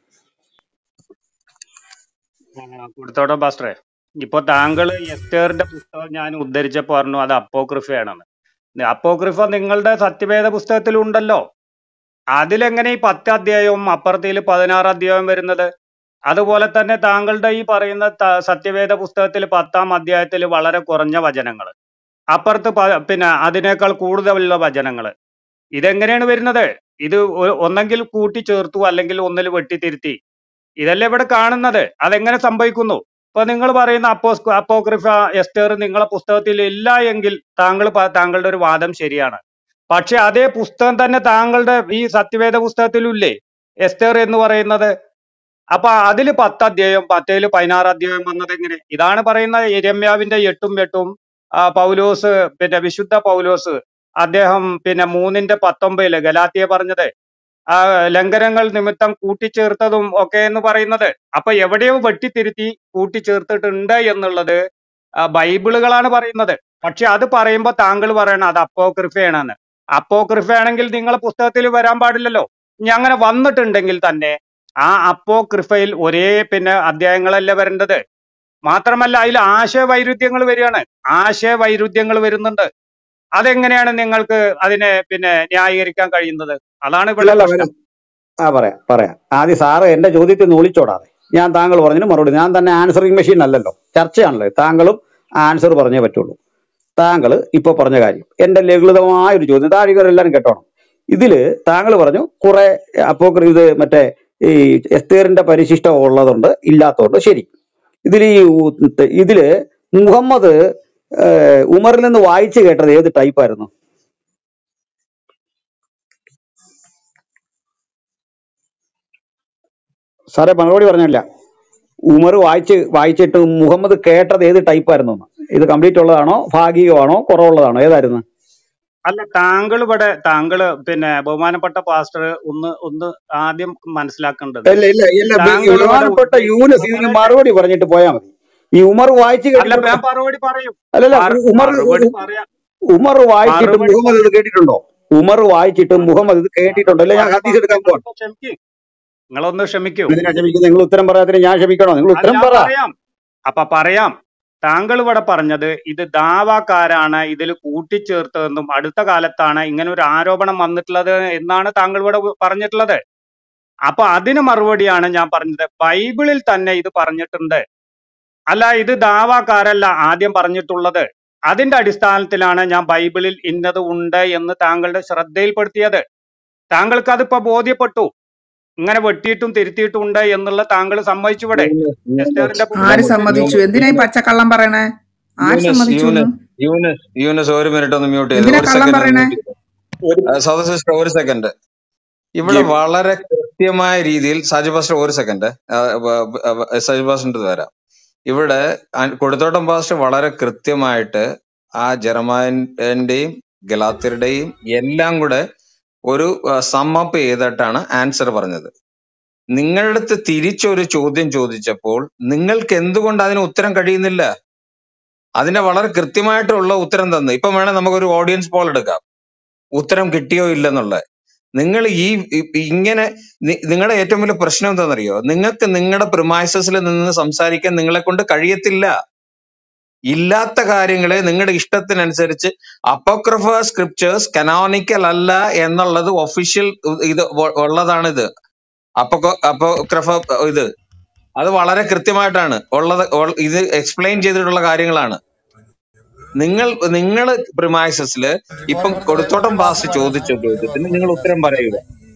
കൊടുത്തോട്ടെ പാസ്റ്ററെ ഇപ്പൊ താങ്കൾ എസ്തേറിന്റെ പുസ്തകം ഞാൻ ഉദ്ധരിച്ചപ്പോ പറഞ്ഞു അത് അപ്പോക്രിഫയാണെന്ന് അപ്പോക്രിഫ നിങ്ങളുടെ സത്യവേദ പുസ്തകത്തിലുണ്ടല്ലോ അതിലെങ്ങനെ ഈ പത്ത് അധ്യായവും അപ്പുറത്തേല് പതിനാറ് അധ്യായവും വരുന്നത് അതുപോലെ തന്നെ താങ്കളുടെ ഈ പറയുന്ന ത- സത്യവേദ പുസ്തകത്തിൽ പത്താം അധ്യായത്തിൽ വളരെ കുറഞ്ഞ വചനങ്ങൾ അപ്പുറത്ത് പ- പിന്നെ അതിനേക്കാൾ കൂടുതലുള്ള വചനങ്ങൾ ഇതെങ്ങനെയാണ് വരുന്നത് ഇത് ഒ- ഒന്നെങ്കിൽ കൂട്ടിച്ചേർത്തു അല്ലെങ്കിൽ ഒന്നിൽ വെട്ടിത്തിരുത്തി ഇതല്ലേ ഇവിടെ കാണുന്നത് അതെങ്ങനെ സംഭവിക്കുന്നു ഇപ്പൊ നിങ്ങൾ പറയുന്ന അപ്പോസ് അപ്പോക്രിഫ എസ്റ്റർ നിങ്ങളെ പുസ്തകത്തിൽ ഇല്ല എങ്കിൽ താങ്കൾ പ- താങ്കളുടെ ഒരു വാദം ശരിയാണ് പക്ഷെ അതേ പുസ്തകം തന്നെ താങ്കളുടെ ഈ സത്യവേദ പുസ്തകത്തിലും ഇല്ലേ എസ്റ്റർ എന്ന് പറയുന്നത് അപ്പൊ അതില് പത്ത് അധ്യായം പത്തേല് പതിനാറ് അധ്യായം വന്നത് എങ്ങനെ ഇതാണ് പറയുന്ന യരമ്യാവിന്റെ എട്ടും എട്ടും ആ, പൗലോസ് പിന്നെ വിശുദ്ധ പൗലോസ് അദ്ദേഹം പിന്നെ മൂന്നിന്റെ പത്തൊമ്പതില് ഗലാത്തിയെ പറഞ്ഞത് ആ ലംഘനങ്ങൾ നിമിത്തം കൂട്ടിച്ചേർത്തതും ഒക്കെ എന്ന് പറയുന്നത് അപ്പൊ എവിടെയോ വെട്ടിത്തിരുത്തി കൂട്ടിച്ചേർത്തിട്ടുണ്ട് എന്നുള്ളത് ആ, ബൈബിളുകളാണ് പറയുന്നത് പക്ഷെ അത് പറയുമ്പോ താങ്കൾ പറയണം അത് അപ്പോക്രിഫയാണെന്ന് അപ്പോക്രിഫയാണെങ്കിൽ നിങ്ങളെ പുസ്തകത്തിൽ വരാൻ പാടില്ലല്ലോ ഇനി അങ്ങനെ വന്നിട്ടുണ്ടെങ്കിൽ തന്നെ ആ അപ്പോക്രിഫയിൽ ഒരേ പിന്നെ അധ്യായങ്ങളല്ല വരേണ്ടത് മാത്രമല്ല അതിൽ ആശയവൈരുദ്ധ്യങ്ങൾ വരികയാണ് ആശയവൈരുദ്ധ്യങ്ങൾ വരുന്നുണ്ട് അതെങ്ങനെയാണ് നിങ്ങൾക്ക് അതിനെ പിന്നെ ന്യായീകരിക്കാൻ കഴിയുന്നത് അതാണ് ഇവിടെ ഇല്ലല്ല പ്രശ്നം വരും ആ പറയാം പറയാം ആദ്യം സാറ് എന്റെ ചോദ്യത്തിൽ നിന്ന് ഒളിച്ചോടാതെ ഞാൻ താങ്കൾ പറഞ്ഞതിന് മറുപടി ഞാൻ തന്നെ ആൻസറിങ് മെഷീൻ അല്ലല്ലോ ചർച്ചയാണല്ലോ താങ്കളും ആൻസർ പറഞ്ഞേ പറ്റുള്ളൂ താങ്കൾ ഇപ്പൊ പറഞ്ഞ കാര്യം എന്റെ ലളിതമായ ഒരു ചോദ്യം താഴെ എല്ലാവരും കേട്ടോണം ഇതില് താങ്കൾ പറഞ്ഞു കുറെ അപ്പോ ഇത് മറ്റേ ഈ എസ്തേറിന്റെ പരിശിഷ്ടം ഉള്ളതുണ്ട് ഇല്ലാത്തതുണ്ട് ശരി ഇതിൽ ഈ ഉ- ഇതില് മുഹമ്മദ് ഏഹ്, ഉമറിൽ നിന്ന് വായിച്ചു കേട്ടത് ഏത് ടൈപ്പ് ആയിരുന്നു സാറേ മറുപടി പറഞ്ഞില്ല ഉമർ വായിച്ച് വായിച്ചിട്ട് മുഹമ്മദ് കേട്ടത് ഏത് ടൈപ്പ് ആയിരുന്നു എന്ന്? ഇത് കംപ്ലീറ്റ് ഉള്ളതാണോ ഭാഗികമാണോ കുറവുള്ളതാണോ ഏതായിരുന്നു അല്ല താങ്കൾ ഇവിടെ താങ്കള് പിന്നെ ബഹുമാനപ്പെട്ട പാസ്റ്റർ ഒന്ന് ഒന്ന് ആദ്യം മനസ്സിലാക്കേണ്ടത് ഇല്ല ഇല്ല ഇല്ല ബി- താങ്കൾ ഇവിടെ ബഹുമാനപ്പെട്ട യൂനസ് ഇതിന് ഉമറെ മറുപടി പറഞ്ഞിട്ട് പോയാൽ മതി ഈ ഉമർ വായിച്ചു അല്ല കേട്ടിട്ടുണ്ടോ ഞാൻ മറുപടി പറയും അല്ലല്ല മറു- ഉമർ മറുപടി പറയാം ഉമർ വായിച്ചിട്ട് മറുപടി മുഹമ്മദ് ഇത് കേട്ടിട്ടുണ്ടോ ഉമർ വായിച്ചിട്ട് മുഹമ്മദ് ഇത് കേട്ടിട്ടുണ്ടോ അല്ലെ ഞാൻ മറുപടി ഹദീസ് എടുക്കാൻ പോവാണ് നിങ്ങളൊന്ന് ക്ഷമിക്കൂ നിങ്ങളൊന്ന് ക്ഷമിക്കൂ എന്തിനാ ക്ഷമിക്കുന്നത് നിങ്ങൾ ഉത്തരം പറയാത്തിന് ഞാൻ ക്ഷമിക്കണോ നിങ്ങൾ അത് ഉത്തരം ഞാൻ പറ പറയാം അപ്പൊ പറയാം താങ്കൾ ഇവിടെ പറഞ്ഞത് ഇത് ദാവാക്കാരാണ് ഇതിൽ കൂട്ടിച്ചേർത്തതെന്നും അടുത്ത കാലത്താണ് ഇങ്ങനെ ഒരു ആരോപണം വന്നിട്ടുള്ളത് എന്നാണ് താങ്കൾ ഇവിടെ പറഞ്ഞിട്ടുള്ളത് അപ്പൊ അതിന് മറുപടിയാണ് ഞാൻ പറഞ്ഞത് ബൈബിളിൽ തന്നെ ഇത് പറഞ്ഞിട്ടുണ്ട് അല്ല ഇത് ദാവാക്കാരല്ല ആദ്യം പറഞ്ഞിട്ടുള്ളത് അതിന്റെ അടിസ്ഥാനത്തിലാണ് ഞാൻ ബൈബിളിൽ ഇന്നത് ഉണ്ട് എന്ന് താങ്കളുടെ ശ്രദ്ധയിൽപ്പെടുത്തിയത് താങ്കൾക്ക് അതിപ്പോ ബോധ്യപ്പെട്ടു ഇങ്ങനെ വെട്ടിയിട്ടും തിരുത്തിയിട്ടും ഉണ്ട് എന്നുള്ള താങ്കൾ സമ്മതിച്ചുവിടെ എസ്റ്റേറിന്റെ ആര് പുസ്തകത്തിൽ സമ്മതിച്ചു എന്തിനാ ഈ പച്ചക്കള്ളം പറയണേ ആര് യൂനസ് സമ്മതിച്ചു എന്ന് യൂനസ് യൂനസ് യൂനസ് ഒരു മിനിറ്റ് ഒന്ന് മ്യൂട്ട് ചെയ്ത് എന്തിനാ ഒരു കള്ളം സെക്കൻഡ് ഒന്ന് പറയണേ മ്യൂട്ട് ചെയ്ത് സൗദ സിസ്റ്റർ ഒരു സെക്കൻഡ് ഇവിടെ ജി- വളരെ കൃത്യമായ രീതിയിൽ സാജു പാസ്റ്റർ ഒരു സെക്കൻഡ് സാജു പാസ്റ്റർ വരാം ഇവിടെ അ- കൊടുത്തോട്ടം പാസ്റ്റർ വളരെ കൃത്യമായിട്ട് ആ ജർമാന്റെയും ഗലാത്യരുടെയും എല്ലാം കൂടെ ഒരു സമ്മപ്പ് ചെയ്തിട്ടാണ് ആൻസർ പറഞ്ഞത് നിങ്ങളുടെ അടുത്ത് തിരിച്ചൊരു ചോദ്യം ചോദിച്ചപ്പോൾ നിങ്ങൾക്ക് എന്തുകൊണ്ട് അതിന് ഉത്തരം കഴിയുന്നില്ല അതിന്റെ വളരെ കൃത്യമായിട്ടുള്ള ഉത്തരം തന്നു ഇപ്പൊ വേണേ നമുക്കൊരു ഓഡിയൻസ് പോൾ എടുക്കാം ഉത്തരം കിട്ടിയോ ഇല്ലെന്നുള്ളത് നിങ്ങൾ ഈ ഈ- ഇങ്ങനെ നി- നിങ്ങളുടെ ഏറ്റവും വലിയ പ്രശ്നം എന്താണെന്നറിയോ നിങ്ങൾക്ക് നിങ്ങളുടെ പ്രിമൈസസിൽ നിന്ന് സംസാരിക്കാൻ നിങ്ങളെ കൊണ്ട് കഴിയത്തില്ല ഇല്ലാത്ത കാര്യങ്ങളെ നിങ്ങളുടെ ഇഷ്ടത്തിനനുസരിച്ച് അപ്പോക്രഫ സ്ക്രിപ്റ്റേഴ്സ് കനോണിക്കൽ അല്ല എന്നുള്ളത് ഒഫീഷ്യൽ ഇത് ഉ- ഉള്ളതാണിത് അപ്പൊ അപ്പോക്രഫ ഇത് അത് വളരെ കൃത്യമായിട്ടാണ് ഉള്ളത് ഉൾ- ഇത് എക്സ്പ്ലെയിൻ ചെയ്തിട്ടുള്ള കാര്യങ്ങളാണ് നിങ്ങൾ നിങ്ങൾ പ്രിമൈസസില് ഇപ്പം കൊടുത്തോട്ടം പാസ് ചോദിച്ച ചോദ്യത്തിന് നിങ്ങൾ ഉത്തരം പറയുക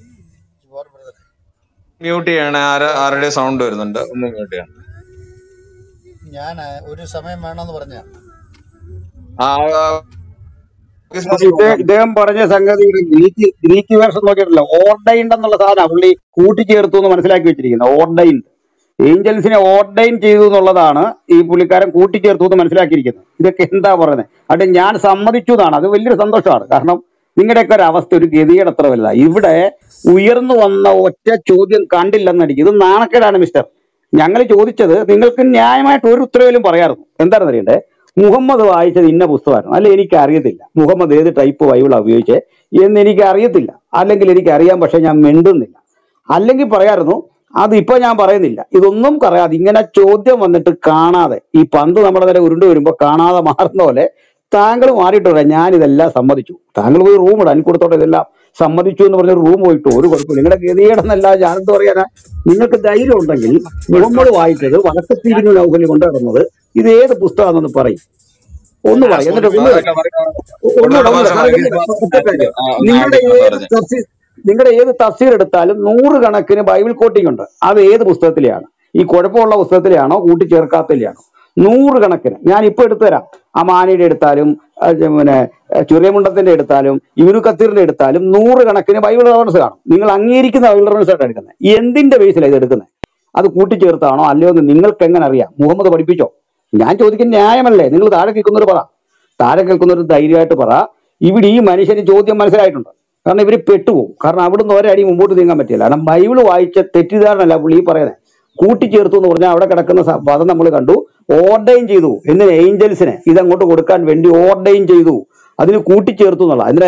മ്യൂട്ട് ചെയ്യണേ ആര ആരുടെ സൗണ്ട് വരുന്നുണ്ട് ഒന്ന് മ്യൂട്ട് ചെയ്യണം ഞാൻ ഒരു സമയം വേണമെന്ന് പറഞ്ഞ ആ ആ, ക്രിസ് പക്ഷെ പാസ്റ്റർ ഇദ്ദേഹം നോക്കാം ഇദ്ദേഹം പറഞ്ഞ സംഗതി ഗ്രീക്ക് ഗ്രീക്ക് വേർഷൻ നോക്കിയിട്ടില്ല ഓർഡൈൻഡ് എന്നുള്ള സാധനം പുള്ളി കൂട്ടിച്ചേർത്തു എന്ന് മനസ്സിലാക്കി വെച്ചിരിക്കുന്നത് ഓർഡൈൻഡ് ഏഞ്ചൽസിനെ ഓർഡൈൻ ചെയ്തു എന്നുള്ളതാണ് ഈ പുള്ളിക്കാരൻ കൂട്ടിച്ചേർത്തു എന്ന് മനസ്സിലാക്കിയിരിക്കുന്നത് ഇതൊക്കെ എന്താ പറയുന്നത് അത് ഞാൻ സമ്മതിച്ചു എന്നാണ് അത് വലിയൊരു സന്തോഷമാണ് കാരണം നിങ്ങളുടെയൊക്കെ ഒരു അവസ്ഥ ഒരു ഗതിയുടെ അത്ര വലുതാ ഇവിടെ ഉയർന്നു വന്ന ഒറ്റ ചോദ്യം കണ്ടില്ലെന്നടിക്കും ഇത് നാണക്കേടാണ് മിസ്റ്റർ ഞങ്ങൾ ചോദിച്ചത് നിങ്ങൾക്ക് ന്യായമായിട്ട് ഒരു ഉത്തരവിലും പറയാറുന്നു എന്താണെന്ന് അറിയണ്ടേ മുഹമ്മദ് വായിച്ചത് ഇന്ന പുസ്തകമായിരുന്നു അല്ലെ എനിക്ക് അറിയത്തില്ല മുഹമ്മദ് ഏത് ടൈപ്പ് ബൈബിളാണ് ഉപയോഗിച്ചത് എന്ന് എനിക്ക് അറിയത്തില്ല അല്ലെങ്കിൽ എനിക്ക് അറിയാം പക്ഷെ ഞാൻ മിണ്ടുന്നില്ല അല്ലെങ്കിൽ പറയായിരുന്നു അത് ഇപ്പൊ ഞാൻ പറയുന്നില്ല ഇതൊന്നും പറയാതെ ഇങ്ങനെ ചോദ്യം വന്നിട്ട് കാണാതെ ഈ പന്ത് നമ്മുടെ നേരെ ഉരുണ്ടു വരുമ്പോൾ കാണാതെ മാറുന്ന പോലെ താങ്കൾ മാറിയിട്ട് പറയാം ഞാൻ ഇതെല്ലാം സമ്മതിച്ചു താങ്കൾ പോയി റൂം ഇടാൻ കൊടുത്തോട്ടെ ഇതെല്ലാം സമ്മതിച്ചു എന്ന് പറഞ്ഞ റൂം പോയിട്ട് ഒരു കുഴപ്പമില്ല നിങ്ങളുടെ ഗതികേടെന്നല്ല ഞാനെന്ത് പറയാനാ നിങ്ങൾക്ക് ധൈര്യം ഉണ്ടെങ്കിൽ മുഹമ്മദ് വായിച്ചത് വടക്കത്തിരിഞ്ഞു നൗകലി കൊണ്ട് നടന്നത് ഇത് ഏത് പുസ്തകമാണെന്ന് പറയും ഒന്ന് അല്ല പറയും എന്നിട്ട് സുഹൃത്തെ ഒന്നുകൂടെ കൊടുത്തോട്ടം ഒന്നുകൂടെ പാസ്റ്റർ ഒന്നുകൂടെ വർഗീസ് പാസ്റ്റർ ഒറ്റ കാര്യം നിങ്ങളുടെ ഏത് ആ, ആ, പറഞ്ഞു തഫ്സീർ നിങ്ങളുടെ ഏത് തഫ്സീർ എടുത്താലും നൂറുകണക്കിന് ബൈബിൾ കോട്ടിംഗ് ഉണ്ട് അത് ഏത് പുസ്തകത്തിലെയാണ് ഈ കുഴപ്പമുള്ള പുസ്തകത്തിലെയാണോ കൂട്ടിച്ചേർക്കാത്തതിലെയാണോ നൂറുകണക്കിന് ഞാൻ ഇപ്പൊ എടുത്തു തരാം അമാനിയുടെ എടുത്താലും ആ, ജ- പിന്നെ ആ, ചുറിയമുണ്ടത്തിന്റെ എടുത്താലും ഇവനു കത്തീറിന്റെ എടുത്താലും നൂറുകണക്കിന് ബൈബിൾ റഫറൻസ് കാണും നിങ്ങൾ അംഗീകരിക്കുന്ന ബൈബിൾ റഫറൻസ് ആയിട്ട് എടുക്കുന്നത് എന്തിന്റെ ബേസിലാണ് ഇത് എടുക്കുന്നത് അത് കൂട്ടിച്ചേർത്താണോ അല്ലയോ എന്ന് നിങ്ങൾക്ക് എങ്ങനെ അറിയാം മുഹമ്മദ് പഠിപ്പിച്ചോ ഞാൻ ചോദിക്കുന്ന ന്യായമല്ലേ നിങ്ങൾ താഴെ കേൾക്കുന്നവർ പറ താഴെ കേൾക്കുന്നവർ ധൈര്യമായിട്ട് പറ ഇവിടെ ഈ മനുഷ്യന് ചോദ്യം മനസ്സിലായിട്ടുണ്ട് കാരണം ഇവര് പെട്ടുപോകും കാരണം അവിടുന്ന് ഒരടി മുമ്പോട്ട് നീങ്ങാൻ പറ്റില്ല കാരണം ബൈബിൾ വായിച്ച തെറ്റിദ്ധാരണല്ല പുള്ളി ഈ പറയുന്നത് കൂട്ടിച്ചേർത്തു എന്ന് പറഞ്ഞാൽ അവിടെ കിടക്കുന്ന സ- പദം നമ്മൾ കണ്ടു ഓർഡൈൻ ചെയ്തു എന്തിന് ഏഞ്ചൽസിന് ഇതങ്ങോട്ട് കൊടുക്കാൻ വേണ്ടി ഓർഡൈൻ ചെയ്തു അതിന് കൂട്ടിച്ചേർത്തു എന്നുള്ള അതിന്റെ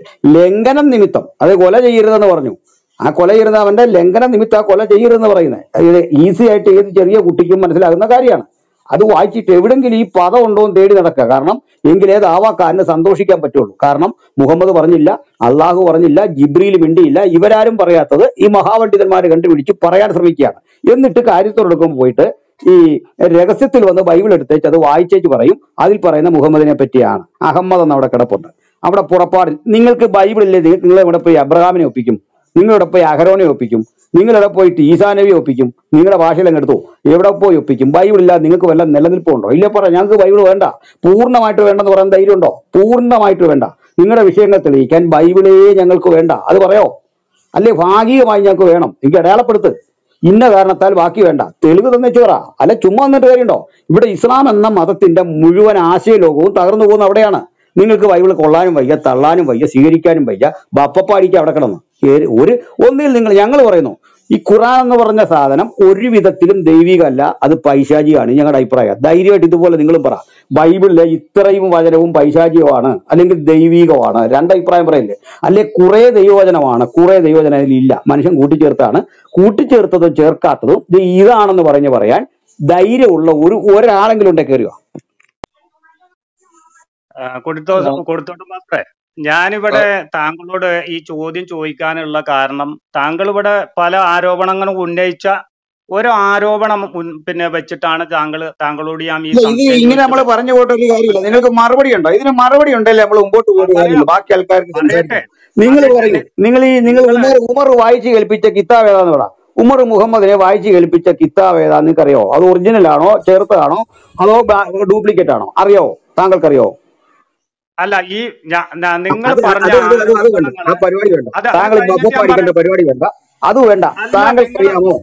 ലംഘനം നിമിത്തം അത് കൊല ചെയ്യരുതെന്ന് പറഞ്ഞു ആ കൊല ചെയ്യുന്ന അവന്റെ ലംഘന നിമിത്തം ആ കൊല ചെയ്യരുതെന്ന് പറയുന്നത് ഇത് ഈസി ആയിട്ട് ഏത് ചെറിയ കുട്ടിക്കും മനസ്സിലാകുന്ന കാര്യമാണ് അത് വായിച്ചിട്ട് എവിടെങ്കിലും ഈ പദം ഉണ്ടോ എന്ന് തേടി നടക്കുക കാരണം എങ്കിലേ ദാവാക്കാരന് സന്തോഷിക്കാൻ പറ്റുള്ളൂ കാരണം മുഹമ്മദ് പറഞ്ഞില്ല അള്ളാഹു പറഞ്ഞില്ല ജിബ്രീൽ മിണ്ടിയില്ല ഇവരാരും പറയാത്തത് ഈ മഹാപണ്ഡിതന്മാർ കണ്ടുപിടിച്ച് പറയാൻ ശ്രമിക്കുകയാണ് എന്നിട്ട് കാര്യത്തോടെടുക്കുമ്പോൾ പോയിട്ട് ഈ രഹസ്യത്തിൽ വന്ന് ബൈബിൾ എടുത്തേച്ച് അത് വായിച്ചേച്ച് പറയും അതിൽ പറയുന്ന മുഹമ്മദിനെ പറ്റിയാണ് അഹമ്മദ് എന്ന് അവിടെ കിടപ്പുണ്ട് അവിടെ പുറപ്പാടിൽ നിങ്ങൾക്ക് ബൈബിളില്ലേ നിങ്ങൾ ഇവിടെ പോയി അബ്രഹാമിനെ ഒപ്പിക്കും നിങ്ങളിവിടെ പോയി അഹരോനെ ഒപ്പിക്കും നിങ്ങളിവിടെ പോയിട്ട് ഈസാ നബി ഒപ്പിക്കും നിങ്ങളുടെ ഭാഷയിൽ അങ്ങ് എടുത്തു എവിടെ പോയി ഒപ്പിക്കും ബൈബിൾ ഇല്ല നിങ്ങൾക്ക് വല്ല നിലനിൽപ്പുണ്ടോ ഇല്ല പറ ഞങ്ങൾക്ക് ബൈബിൾ വേണ്ട പൂർണ്ണമായിട്ട് വേണ്ടെന്ന് പറയാൻ ധൈര്യം ഉണ്ടോ പൂർണ്ണമായിട്ട് വേണ്ട നിങ്ങളുടെ വിഷയങ്ങൾ തെളിയിക്കാൻ ബൈബിളേ ഞങ്ങൾക്ക് വേണ്ട അത് പറയോ അല്ലെ ഭാഗികമായി ഞങ്ങൾക്ക് വേണം എനിക്ക് അടയാളപ്പെടുത്ത് ഇന്ന കാരണത്താൽ ബാക്കി വേണ്ട തെളിവ് തന്നെ ചോറ അല്ല ചുമ്മാ എന്നിട്ട് കാര്യമുണ്ടോ ഇവിടെ ഇസ്ലാം എന്ന മതത്തിന്റെ മുഴുവൻ ആശയലോകവും തകർന്നു പോകുന്ന അവിടെയാണ് നിങ്ങൾക്ക് ബൈബിൾ കൊള്ളാനും വയ്യ തള്ളാനും വയ്യ സ്വീകരിക്കാനും വയ്യ ബപ്പപ്പാടിക്ക് അവിടെ കിടന്നു ഏ- ഒരു ഒന്നിൽ നിങ്ങൾ ഞങ്ങൾ പറയുന്നു ഈ ഖുറാൻ എന്ന് പറഞ്ഞ സാധനം ഒരു വിധത്തിലും ദൈവികമല്ല അത് പൈശാചിയാണ് ഞങ്ങളുടെ അഭിപ്രായം ധൈര്യമായിട്ട് ഇതുപോലെ നിങ്ങളും പറ ബൈബിളിലെ ഇത്രയും വചനവും പൈശാചികമാണ് അല്ലെങ്കിൽ ദൈവികമാണ് രണ്ട് അഭിപ്രായം പറയില്ലേ അല്ലെ കുറെ ദൈവവചനമാണ് കുറെ ദൈവവചനം അതിൽ ഇല്ല മനുഷ്യൻ കൂട്ടിച്ചേർത്താണ് കൂട്ടിച്ചേർത്തതും ചേർക്കാത്തതും ഇത് ഇതാണെന്ന് പറഞ്ഞ് പറയാൻ ധൈര്യമുള്ള ഒരു ഒരാളെങ്കിലും ഉണ്ടെ കയറുക ആ, കൊടുത്തോ കൊടുത്തോട്ട് മാത്രേ ഞാനിവിടെ താങ്കളോട് ഈ ചോദ്യം ചോദിക്കാനുള്ള കാരണം താങ്കൾ ഇവിടെ പല ആരോപണങ്ങളും ഉന്നയിച്ച ഒരു ആരോപണം ഉൻ- പിന്നെ വെച്ചിട്ടാണ് താങ്കൾ താങ്കളോട് ഞാൻ ഈ ഇല്ല ഇത് സംശയം ഇങ്ങനെ നമ്മൾ ചോദിച്ചത് പറഞ്ഞു പോയിട്ട് ഒരു കാര്യമില്ല നിങ്ങൾക്ക് മറുപടി ഉണ്ടോ ഇതിന് മറുപടി ഉണ്ടല്ലേ നമ്മൾ മുമ്പോട്ട് ആ, പോയിട്ട് പറയാം കാര്യമില്ല ബാക്കി ആൾക്കാർക്ക് പറയട്ടെ സംസാരിക്കാം നിങ്ങൾ പറയട്ടെ പറയൂ നി- നിങ്ങൾ ഈ നിങ്ങൾ നിങ്ങള് ഉമർ ഉമർ വായിച്ച് കേൾപ്പിച്ച കിതാബ് ഏതാന്ന് പറ ഉമർ മുഹമ്മദിനെ വായിച്ച് കേൾപ്പിച്ച കിതാബ് ഏതാന്ന് നിങ്ങൾക്കറിയോ അത് ഒറിജിനൽ ആണോ ചേർത്തതാണോ അതോ ഡ്യൂപ്ലിക്കേറ്റ് ആണോ അറിയോ താങ്കൾക്കറിയോ അല്ല ഈ ഞാ- ഞാ- നിങ്ങൾ അത് പറഞ്ഞ അത് അത് അത് അത് വേണ്ട ആ ആരോപണങ്ങള് പരിപാടി വേണ്ട അത് അത് താങ്കൾ കഴിഞ്ഞിട്ട് ഞാൻ ബപ്പ പറയാം അടിക്കേണ്ട പരിപാടി വേണ്ട അത് വേണ്ട അല്ല നിങ്ങൾ താങ്കൾക്കറിയാമോ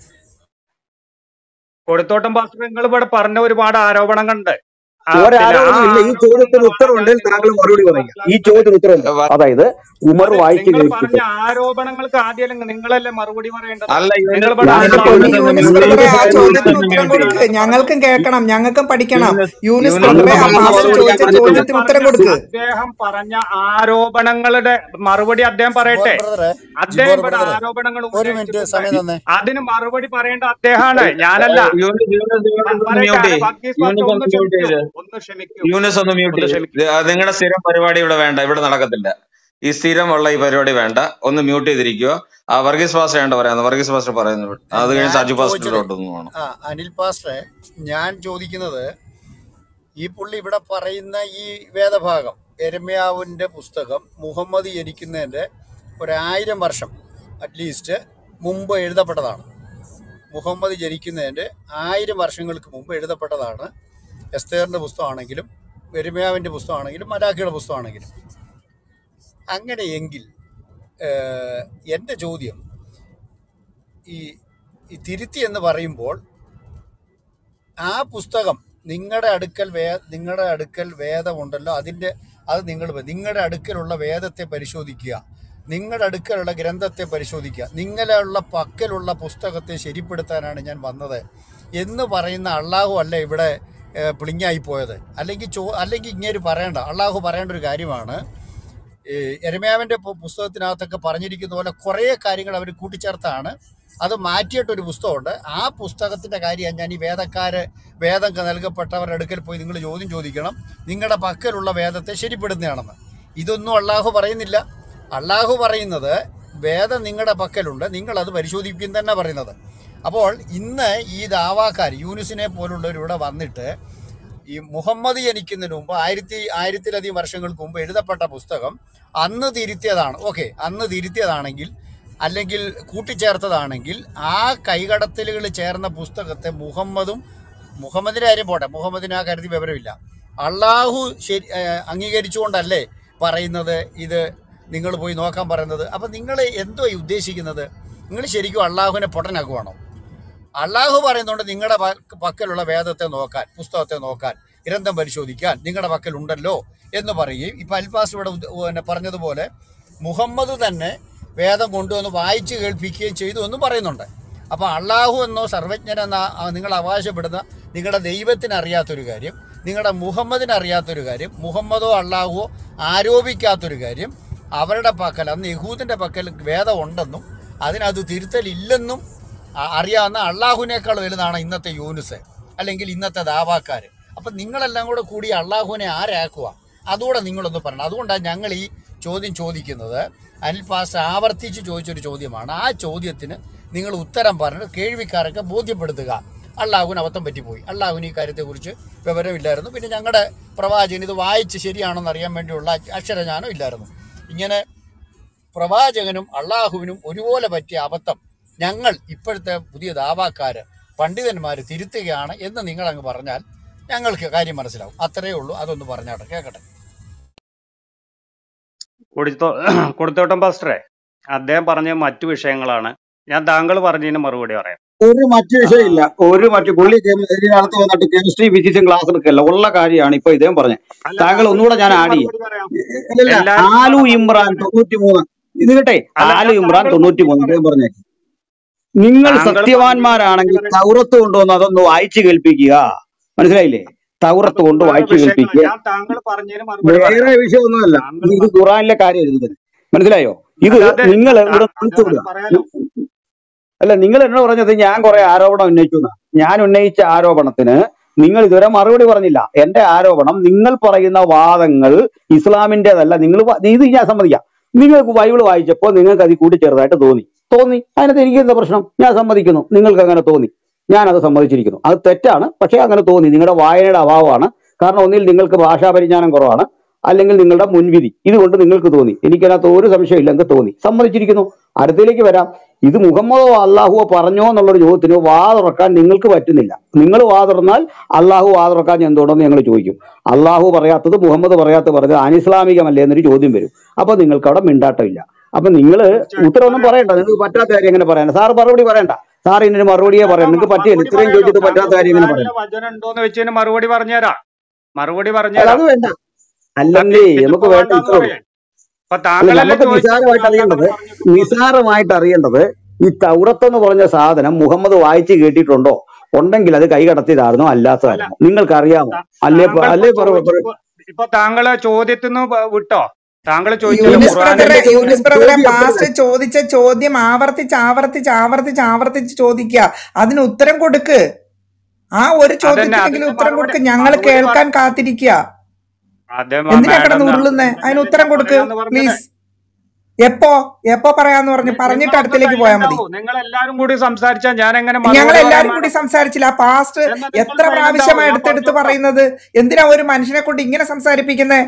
കൊടുത്തോട്ടം പാസ്റ്റർ നിങ്ങൾ ഇവിടെ പറഞ്ഞ ഒരുപാട് ആരോപണങ്ങളുണ്ട് ആ, പിന്നെ ആ ഒരാരോപണവും ഇല്ല ഈ ചോദ്യത്തിന് ആരോപണങ്ങളാണ് ഉത്തരം ഞാൻ ഉണ്ടെങ്കിൽ താങ്കൾ നിങ്ങളോട് മറുപടി പറയുക ഈ മനസ്സിലാക്കി ചോദ്യത്തിന് ഉത്തരം ഉണ്ട് വ- അതായത് ഉമർ അത് വായിച്ച് നിങ്ങൾ കേൾപ്പിച്ച പറഞ്ഞ ആരോപണങ്ങൾക്ക് ആദ്യം നിങ്ങളല്ലേ മറുപടി പറയേണ്ടത് അല്ല നിങ്ങൾ യൂനിസ് ഇവിടെ എന്റെ ഞാനിപ്പോ പൊന്നി യൂനിസ് ഒന്ന് യൂനിസ് മ്യൂട്ട് ബ്രദറെ ആ ചെയ്ത് യൂനിസ് ചോദ്യത്തിന് യൂനിസ് ഒന്ന് ഉത്തരം മ്യൂട്ട് ചെയ്ത് കൊടുക്ക് ഞങ്ങൾക്കും കേൾക്കണം ഞങ്ങൾക്കും പഠിക്കണം യൂനിസ് യൂനിസ് യൂനിസ് ബ്രദറെ ആ ഞങ്ങൾക്ക് പാസ്റ്റർ മറുപടി ചോദിച്ച ഞാൻ അദ്ദേഹം പറഞ്ഞിട്ടുണ്ട് ചോദ്യത്തിന് ഉത്തരം പറഞ്ഞ കൊടുക്ക് അദ്ദേഹം പറഞ്ഞ ആരോപണങ്ങളുടെ മറുപടി അദ്ദേഹം ജിബോർ പറയട്ടെ ബ്രദറെ അദ്ദേഹം ജിബോർ ഇവിടെ ബ്രദറെ ആരോപണങ്ങൾ ഒരു മിനിറ്റ് സമയം ഉന്നയിച്ചിട്ടുണ്ട് തന്നെ അതിന് മറുപടി പറയേണ്ട അദ്ദേഹമാണ് ഞാനല്ല യൂനിസ് യൂനിസ് പ- യൂനിസ് ഒന്ന് പറയട്ടെ മ്യൂട്ട് അല്ല ചെയ്യ് വർഗീസ് പാസ്റ്റർ യൂനിസ് ഒന്ന് ഒന്ന് മ്യൂട്ട് ക്ഷമിക്കൂ ചെയ്ത് ഒന്ന് ക്ഷമിക്കൂ യൂനിസ് ഒന്ന് മ്യൂട്ട് ഒന്ന് ചെയ്യ് ക്ഷമിക്കൂ നിങ്ങളുടെ സ്ഥിരം പരിപാടി ഇവിടെ വേണ്ട ഇവിടെ നടക്കത്തില്ല ഈ സ്ഥിരമുള്ള ഈ പരിപാടി വേണ്ട ഒന്ന് മ്യൂട്ട് ചെയ്തിരിക്കുക ആ വർഗീസ് പാസ്റ്റർ വേണ്ട പറയാന്ന് വർഗീസ് പാസ്റ്റർ പറയുന്നു അത് കഴിഞ്ഞ് ഞാൻ സജു ചോദിച്ചത് പാസ്റ്ററിലോട്ട് ഒന്ന് പോകണം ആ അനിൽ പാസ്റ്ററെ ഞാൻ ചോദിക്കുന്നത് ഈ പുള്ളി ഇവിടെ പറയുന്ന ഈ വേദഭാഗം എരമ്യാവിൻ്റെ പുസ്തകം മുഹമ്മദ് ജനിക്കുന്നതിൻ്റെ ഒരായിരം വർഷം അറ്റ്ലീസ്റ്റ് മുമ്പ് എഴുതപ്പെട്ടതാണ് മുഹമ്മദ് ജനിക്കുന്നതിൻ്റെ ആയിരം വർഷങ്ങൾക്ക് മുമ്പ് എഴുതപ്പെട്ടതാണ് എസ്തേറിൻ്റെ പുസ്തകമാണെങ്കിലും എരമ്യാവിൻ്റെ പുസ്തകമാണെങ്കിലും മലാഖിയുടെ പുസ്തകമാണെങ്കിലും അങ്ങനെയെങ്കിൽ ഏഹ്, എൻ്റെ ചോദ്യം ഈ ഈ തിരുത്തി എന്ന് പറയുമ്പോൾ ആ പുസ്തകം നിങ്ങളുടെ അടുക്കൽ വേ നിങ്ങളുടെ അടുക്കൽ വേദമുണ്ടല്ലോ അതിൻ്റെ അത് നിങ്ങൾ നിങ്ങളുടെ അടുക്കലുള്ള വേദത്തെ പരിശോധിക്കുക നിങ്ങളുടെ അടുക്കലുള്ള ഗ്രന്ഥത്തെ പരിശോധിക്കുക നിങ്ങളുള്ള പക്കലുള്ള പുസ്തകത്തെ ശരിപ്പെടുത്താനാണ് ഞാൻ വന്നത് എന്ന് പറയുന്ന അള്ളാഹു അല്ല ഇവിടെ ഏഹ്, പിളിങ്ങായി പോയത് അല്ലെങ്കിൽ ചോ അല്ലെങ്കിൽ ഇങ്ങനെ പറയേണ്ട അള്ളാഹു പറയേണ്ട ഒരു കാര്യമാണ് ഈ എരമ്യാവിൻ്റെ പുസ്തകത്തിനകത്തൊക്കെ പറഞ്ഞിരിക്കുന്ന പോലെ കുറേ കാര്യങ്ങൾ അവർ കൂട്ടിച്ചേർത്താണ് അത് മാറ്റിയിട്ടൊരു പുസ്തകമുണ്ട് ആ പുസ്തകത്തിൻ്റെ കാര്യം ഞാൻ ഈ വേദക്കാര് വേദം നൽകപ്പെട്ടവരുടെ അടുക്കൽ പോയി നിങ്ങൾ ചോദ്യം ചോദിക്കണം നിങ്ങളുടെ പക്കലുള്ള വേദത്തെ ശരിപ്പെടുന്നതാണെന്ന് ഇതൊന്നും അള്ളാഹു പറയുന്നില്ല അള്ളാഹു പറയുന്നത് വേദം നിങ്ങളുടെ പക്കലുണ്ട് നിങ്ങളത് പരിശോധിക്കും തന്നെ പറയുന്നത് അപ്പോൾ ഇന്ന് ഈ ദാവാക്കാർ യൂനുസിനെ പോലുള്ളവരിവിടെ വന്നിട്ട് ഈ മുഹമ്മദ് ജനിക്കുന്നതിന് മുമ്പ് ആയിരത്തി ആയിരത്തിലധികം വർഷങ്ങൾക്ക് മുമ്പ് എഴുതപ്പെട്ട പുസ്തകം അന്ന് തിരുത്തിയതാണ് ഓക്കെ അന്ന് തിരുത്തിയതാണെങ്കിൽ അല്ലെങ്കിൽ കൂട്ടിച്ചേർത്തതാണെങ്കിൽ ആ കൈകടത്തലുകൾ ചേർന്ന പുസ്തകത്തെ മുഹമ്മദും മുഹമ്മദിൻ്റെ കാര്യം പോട്ടെ മുഹമ്മദിന് ആ കാര്യത്തിൽ വിവരമില്ല അള്ളാഹു ശരി ഏഹ് അംഗീകരിച്ചുകൊണ്ടല്ലേ പറയുന്നത് ഇത് നിങ്ങൾ പോയി നോക്കാൻ പറയുന്നത് അപ്പം നിങ്ങൾ എന്തോ ഈ ഉദ്ദേശിക്കുന്നത് നിങ്ങൾ ശരിക്കും അള്ളാഹുവിനെ പൊട്ടനാക്കുവാണോ അള്ളാഹു പറയുന്നുണ്ട് നിങ്ങളുടെ പ- പക്കലുള്ള വേദത്തെ നോക്കാൻ പുസ്തകത്തെ നോക്കാൻ ഗ്രന്ഥം പരിശോധിക്കാൻ നിങ്ങളുടെ പക്കൽ ഉണ്ടല്ലോ എന്ന് പറയുകയും ഇപ്പം അൽപാസ് ഇവിടെ ഉദ്ദ- പിന്നെ പറഞ്ഞതുപോലെ മുഹമ്മദ് തന്നെ വേദം കൊണ്ടുവന്ന് വായിച്ച് കേൾപ്പിക്കുകയും ചെയ്തു എന്നും പറയുന്നുണ്ട് അപ്പോൾ അള്ളാഹു എന്നോ സർവജ്ഞനെന്ന നിങ്ങൾ അവകാശപ്പെടുന്ന നിങ്ങളുടെ ദൈവത്തിന് അറിയാത്തൊരു കാര്യം നിങ്ങളുടെ മുഹമ്മദിന് അറിയാത്തൊരു കാര്യം മുഹമ്മദോ അള്ളാഹുവോ ആരോപിക്കാത്തൊരു കാര്യം അവരുടെ പക്കൽ അന്ന് യഹൂദിൻ്റെ പക്കൽ വേദം ഉണ്ടെന്നും അതിനത് തിരുത്തലില്ലെന്നും അ- അറിയാവുന്ന അള്ളാഹുവിനേക്കാൾ വലുതാണ് ഇന്നത്തെ യൂനുസ് അല്ലെങ്കിൽ ഇന്നത്തെ ദാവാക്കാർ അപ്പം നിങ്ങളെല്ലാം കൂടെ കൂടി അള്ളാഹുവിനെ ആരാക്കുക അതുകൂടെ നിങ്ങളൊന്ന് പറയണം അതുകൊണ്ടാണ് ഞങ്ങൾ ഈ ചോദ്യം ചോദിക്കുന്നത് അനിൽ പാസ് ആവർത്തിച്ച് ചോദിച്ചൊരു ചോദ്യമാണ് ആ ചോദ്യത്തിന് നിങ്ങൾ ഉത്തരം പറഞ്ഞ് കേൾവിക്കാരൊക്കെ ബോധ്യപ്പെടുത്തുക അള്ളാഹുവിന് അബദ്ധം പറ്റിപ്പോയി അള്ളാഹുവിന് ഈ കാര്യത്തെക്കുറിച്ച് വിവരമില്ലായിരുന്നു പിന്നെ ഞങ്ങളുടെ പ്രവാചകൻ ഇത് വായിച്ച് ശരിയാണെന്ന് അറിയാൻ വേണ്ടിയുള്ള അക്ഷരജ്ഞാനം ഇല്ലായിരുന്നു ഇങ്ങനെ പ്രവാചകനും അള്ളാഹുവിനും ഒരുപോലെ പറ്റിയ അബദ്ധം ഞങ്ങൾ ഇപ്പോഴത്തെ പുതിയ ദാവാക്കാര് പണ്ഡിതന്മാർ തിരുത്തുകയാണ് എന്ന് നിങ്ങൾ അങ്ങ് പറഞ്ഞാൽ ഞങ്ങൾക്ക് കാര്യം മനസ്സിലാവും അത്രയേ ഉള്ളൂ അതൊന്ന് പറഞ്ഞാട്ടെ കേൾക്കട്ടെ കൊടുത്തോ കൊടുത്തോട്ടം പാസ്റ്ററെ അദ്ദേഹം പറഞ്ഞ മറ്റു വിഷയങ്ങളാണ് ഞാൻ താങ്കൾ പറഞ്ഞതിന് മറുപടി പറയാം ഒരു മറ്റു വിഷയമില്ല ഒരു മറ്റു പുള്ളി കെമി- ഇതിനകത്ത് വന്നിട്ട് കെമിസ്ട്രി ഫിസിക്സും ക്ലാസ് എടുക്കല്ല ഉള്ള കാര്യമാണ് ഇപ്പൊ ഇദ്ദേഹം പറഞ്ഞത് അല്ല താങ്കൾ ഒരു ഒന്നുകൂടെ ഞാൻ ഒരു ആഡ് ചെയ്യാം മറുപടി പറയാം ഇല്ല എല്ലാരും ആലു മറുപടി ഇമ്രാൻ പറയാം തൊണ്ണൂറ്റി മൂന്ന് ഇത് കേട്ടെ അല്ല ആലു ഞാൻ ഇമ്രാൻ താങ്കൾ തൊണ്ണൂറ്റി മറുപടി മൂന്ന് ഇദ്ദേഹം പറയാം പറഞ്ഞേ നിങ്ങൾ താങ്കൾ പറഞ്ഞതിന് സത്യവാന്മാരാണെങ്കിൽ മറുപടി പറയാം തൗറത്ത് കൊണ്ടുവന്ന് അതൊന്ന് വായിച്ചു കേൾപ്പിക്കുക മനസ്സിലായില്ലേ തൗറത്ത് അതൊക്കെ കൊണ്ട് വേറെ വായിച്ചു വിഷയങ്ങൾ കേൾപ്പിക്കുക ഞാൻ താങ്കൾ പറഞ്ഞതിന് മറുപടി വേറെ പറയാം വിഷയമൊന്നുമല്ല താങ്കൾ ഇത് പ- ഖുറാനിലെ കാര്യം എഴുതിക്കുന്നത് മനസ്സിലായോ ഇത് അല്ല അതെ നിങ്ങൾ താ- ഇവിടെ അത് തിരിച്ചു അത് വിടുക പറയാലോ അല്ല നിങ്ങൾ എന്നോട് പറഞ്ഞത് ഞാൻ കുറെ ആരോപണം ഉന്നയിച്ചു എന്നാ. ഞാൻ ഉന്നയിച്ച ആരോപണത്തിന് നിങ്ങൾ ഇതുവരെ മറുപടി പറഞ്ഞില്ല എന്റെ ആരോപണം നിങ്ങൾ പറയുന്ന വാദങ്ങൾ ഇസ്ലാമിന്റേതല്ല നിങ്ങൾ വ- ഇത് ഞാൻ സമ്മതിക്കാം നിങ്ങൾക്ക് ബൈബിൾ വായിച്ചപ്പോൾ നിങ്ങൾക്ക് അതിൽ കൂടി ചെറുതായിട്ട് തോന്നി തോന്നി അതിനകത്ത് എനിക്ക് എന്താ പ്രശ്നം ഞാൻ സമ്മതിക്കുന്നു നിങ്ങൾക്ക് അങ്ങനെ തോന്നി ഞാൻ അത് സമ്മതിച്ചിരിക്കുന്നു അത് തെറ്റാണ് പക്ഷേ അങ്ങനെ തോന്നി നിങ്ങളുടെ വായനയുടെ അഭാവമാണ് കാരണം ഒന്നിൽ നിങ്ങൾക്ക് ഭാഷാ പരിജ്ഞാനം കുറവാണ് അല്ലെങ്കിൽ നിങ്ങളുടെ മുൻവിധി ഇതുകൊണ്ട് നിങ്ങൾക്ക് തോന്നി എനിക്കതിനകത്ത് ഒരു സംശയമില്ല നിങ്ങൾക്ക് തോന്നി സമ്മതിച്ചിരിക്കുന്നു അടുത്തതിലേക്ക് വരാം ഇത് മുഹമ്മദോ അള്ളാഹുവോ പറഞ്ഞോ എന്നുള്ളൊരു ചോദ്യത്തിന് വാ തുറക്കാൻ നിങ്ങൾക്ക് പറ്റുന്നില്ല നിങ്ങൾ വാ തുറന്നാൽ അള്ളാഹു വാ തുറക്കാൻ എന്തുകൊണ്ടെന്ന് ഞങ്ങൾ ചോദിക്കും അള്ളാഹു പറയാത്തത് മുഹമ്മദ് പറയാത്തത് പറഞ്ഞത് അനിസ്ലാമികമല്ലേ എന്നൊരു ചോദ്യം വരും അപ്പൊ നിങ്ങൾക്ക് അവിടെ മിണ്ടാട്ടമില്ല അപ്പൊ നിങ്ങൾ തീർച്ചയായിട്ടും ഉത്തരവൊന്നും പറയാം പറയണ്ട നിങ്ങൾക്ക് പറ്റാത്ത കാര്യം എങ്ങനെ പറയാൻ സാർ മറുപടി പറയണ്ട സാർ ഇതിന് മറുപടിയെ അല്ല പറയാം മ- നിങ്ങൾക്ക് പറ്റിയല്ല മറുപടി ഇത്രയും പറയാലോ ചോദിച്ചിട്ട് താങ്കൾ പറ്റാത്ത കാര്യം എങ്ങനെ ഖുർആനിലെ പറയാം വചനം ഉണ്ടോന്ന് വെച്ചതിന് മറുപടി പറഞ്ഞുതരാം മറുപടി അല്ല പറഞ്ഞുതരാം അത് വേണ്ട ആ, അല്ലെന്നേ പി- നമുക്ക് ഇതിപ്പോ വേണ്ട വേണ്ടാന്ന് ഇത്രേ ഉള്ളൂ പറയേ അപ്പൊ അല്ല താങ്കളല്ലേ നമുക്ക് ചോദിച്ചത് നിസാരമായിട്ട് താങ്കൾ അറിയേണ്ടത് അങ്ങനെ പറഞ്ഞിട്ടുണ്ടോ നിസാരമായിട്ട് അറിയേണ്ടത് ഈ തൗറത്ത് എന്ന് പറഞ്ഞ സാധനം മുഹമ്മദ് വായിച്ച് കേട്ടിട്ടുണ്ടോ ഉണ്ടെങ്കിൽ അത് കൈകടത്തിയതായിരുന്നോ അല്ല അല്ലാത്തതായിരുന്നോ നിങ്ങൾക്ക് അറിയാമോ ത- അല്ലേ പ- താങ്കൾ അല്ലേ ഇപ്പൊ പറ- ചോദിച്ചു പറ- ഇപ്പൊ ഇപ്പൊ താങ്കള് ചോദ്യത്തിന്ന് വിട്ടോ താങ്കൾ ഈ ചോദിച്ചല്ലോ ഒന്ന് യൂനിസ് ഖുർആനിലെ ബ്രദറെ എന്റെ യൂനിസ് ചോദ്യം ബ്രദറെ ചോദ്യം പാസ്റ്റ് എപ്പോഴും ചോദിച്ച ചോദ്യം ആവർത്തിച്ച് ആവർത്തിച്ച് ആവർത്തിച്ച് ആവർത്തിച്ച് ചോദിക്കുക അതിന് ഉത്തരം കൊടുക്ക് ആ ഒരു അതന്നെ ചോദ്യത്തിനെങ്കിലും അതിന്റെ ഉത്തരം മറുപടി കൊടുക്ക് ഞങ്ങൾ മറുപടി പറ കേൾക്കാൻ കാത്തിരിക്കുക അതേ എന്തിനാ മാഡം കിടന്ന് ഉരുളുന്നേ അതിന് അതല്ലേ ഉത്തരം ഞാൻ കൊടുക്ക് പറയാന്ന് പറഞ്ഞത് പ്ലീസ് എപ്പോ എപ്പോ പറയാന്ന് പറഞ്ഞു പറഞ്ഞിട്ട് നിങ്ങളൊന്ന് അടുത്തേക്ക് പോയാൽ മതി സൈലന്റ് ആവൂ നിങ്ങൾ എല്ലാരും കൂടി സംസാരിച്ചാൽ ഞാൻ എങ്ങനെ ഞങ്ങൾ മറുപടി പറയാൻ എല്ലാരും കൂടി മാഡം സംസാരിച്ചില്ല ആ പാസ്റ്റ് എന്നാ നിങ്ങൾ എത്ര സൈലന്റ് ആവൂ പ്രാവശ്യമായി ഞാൻ എടുത്തെടുത്ത് പറഞ്ഞോളാം പറയുന്നത് എന്തിനാ ഒരു മനുഷ്യനെ കൊണ്ട് ഇങ്ങനെ സംസാരിപ്പിക്കുന്നേ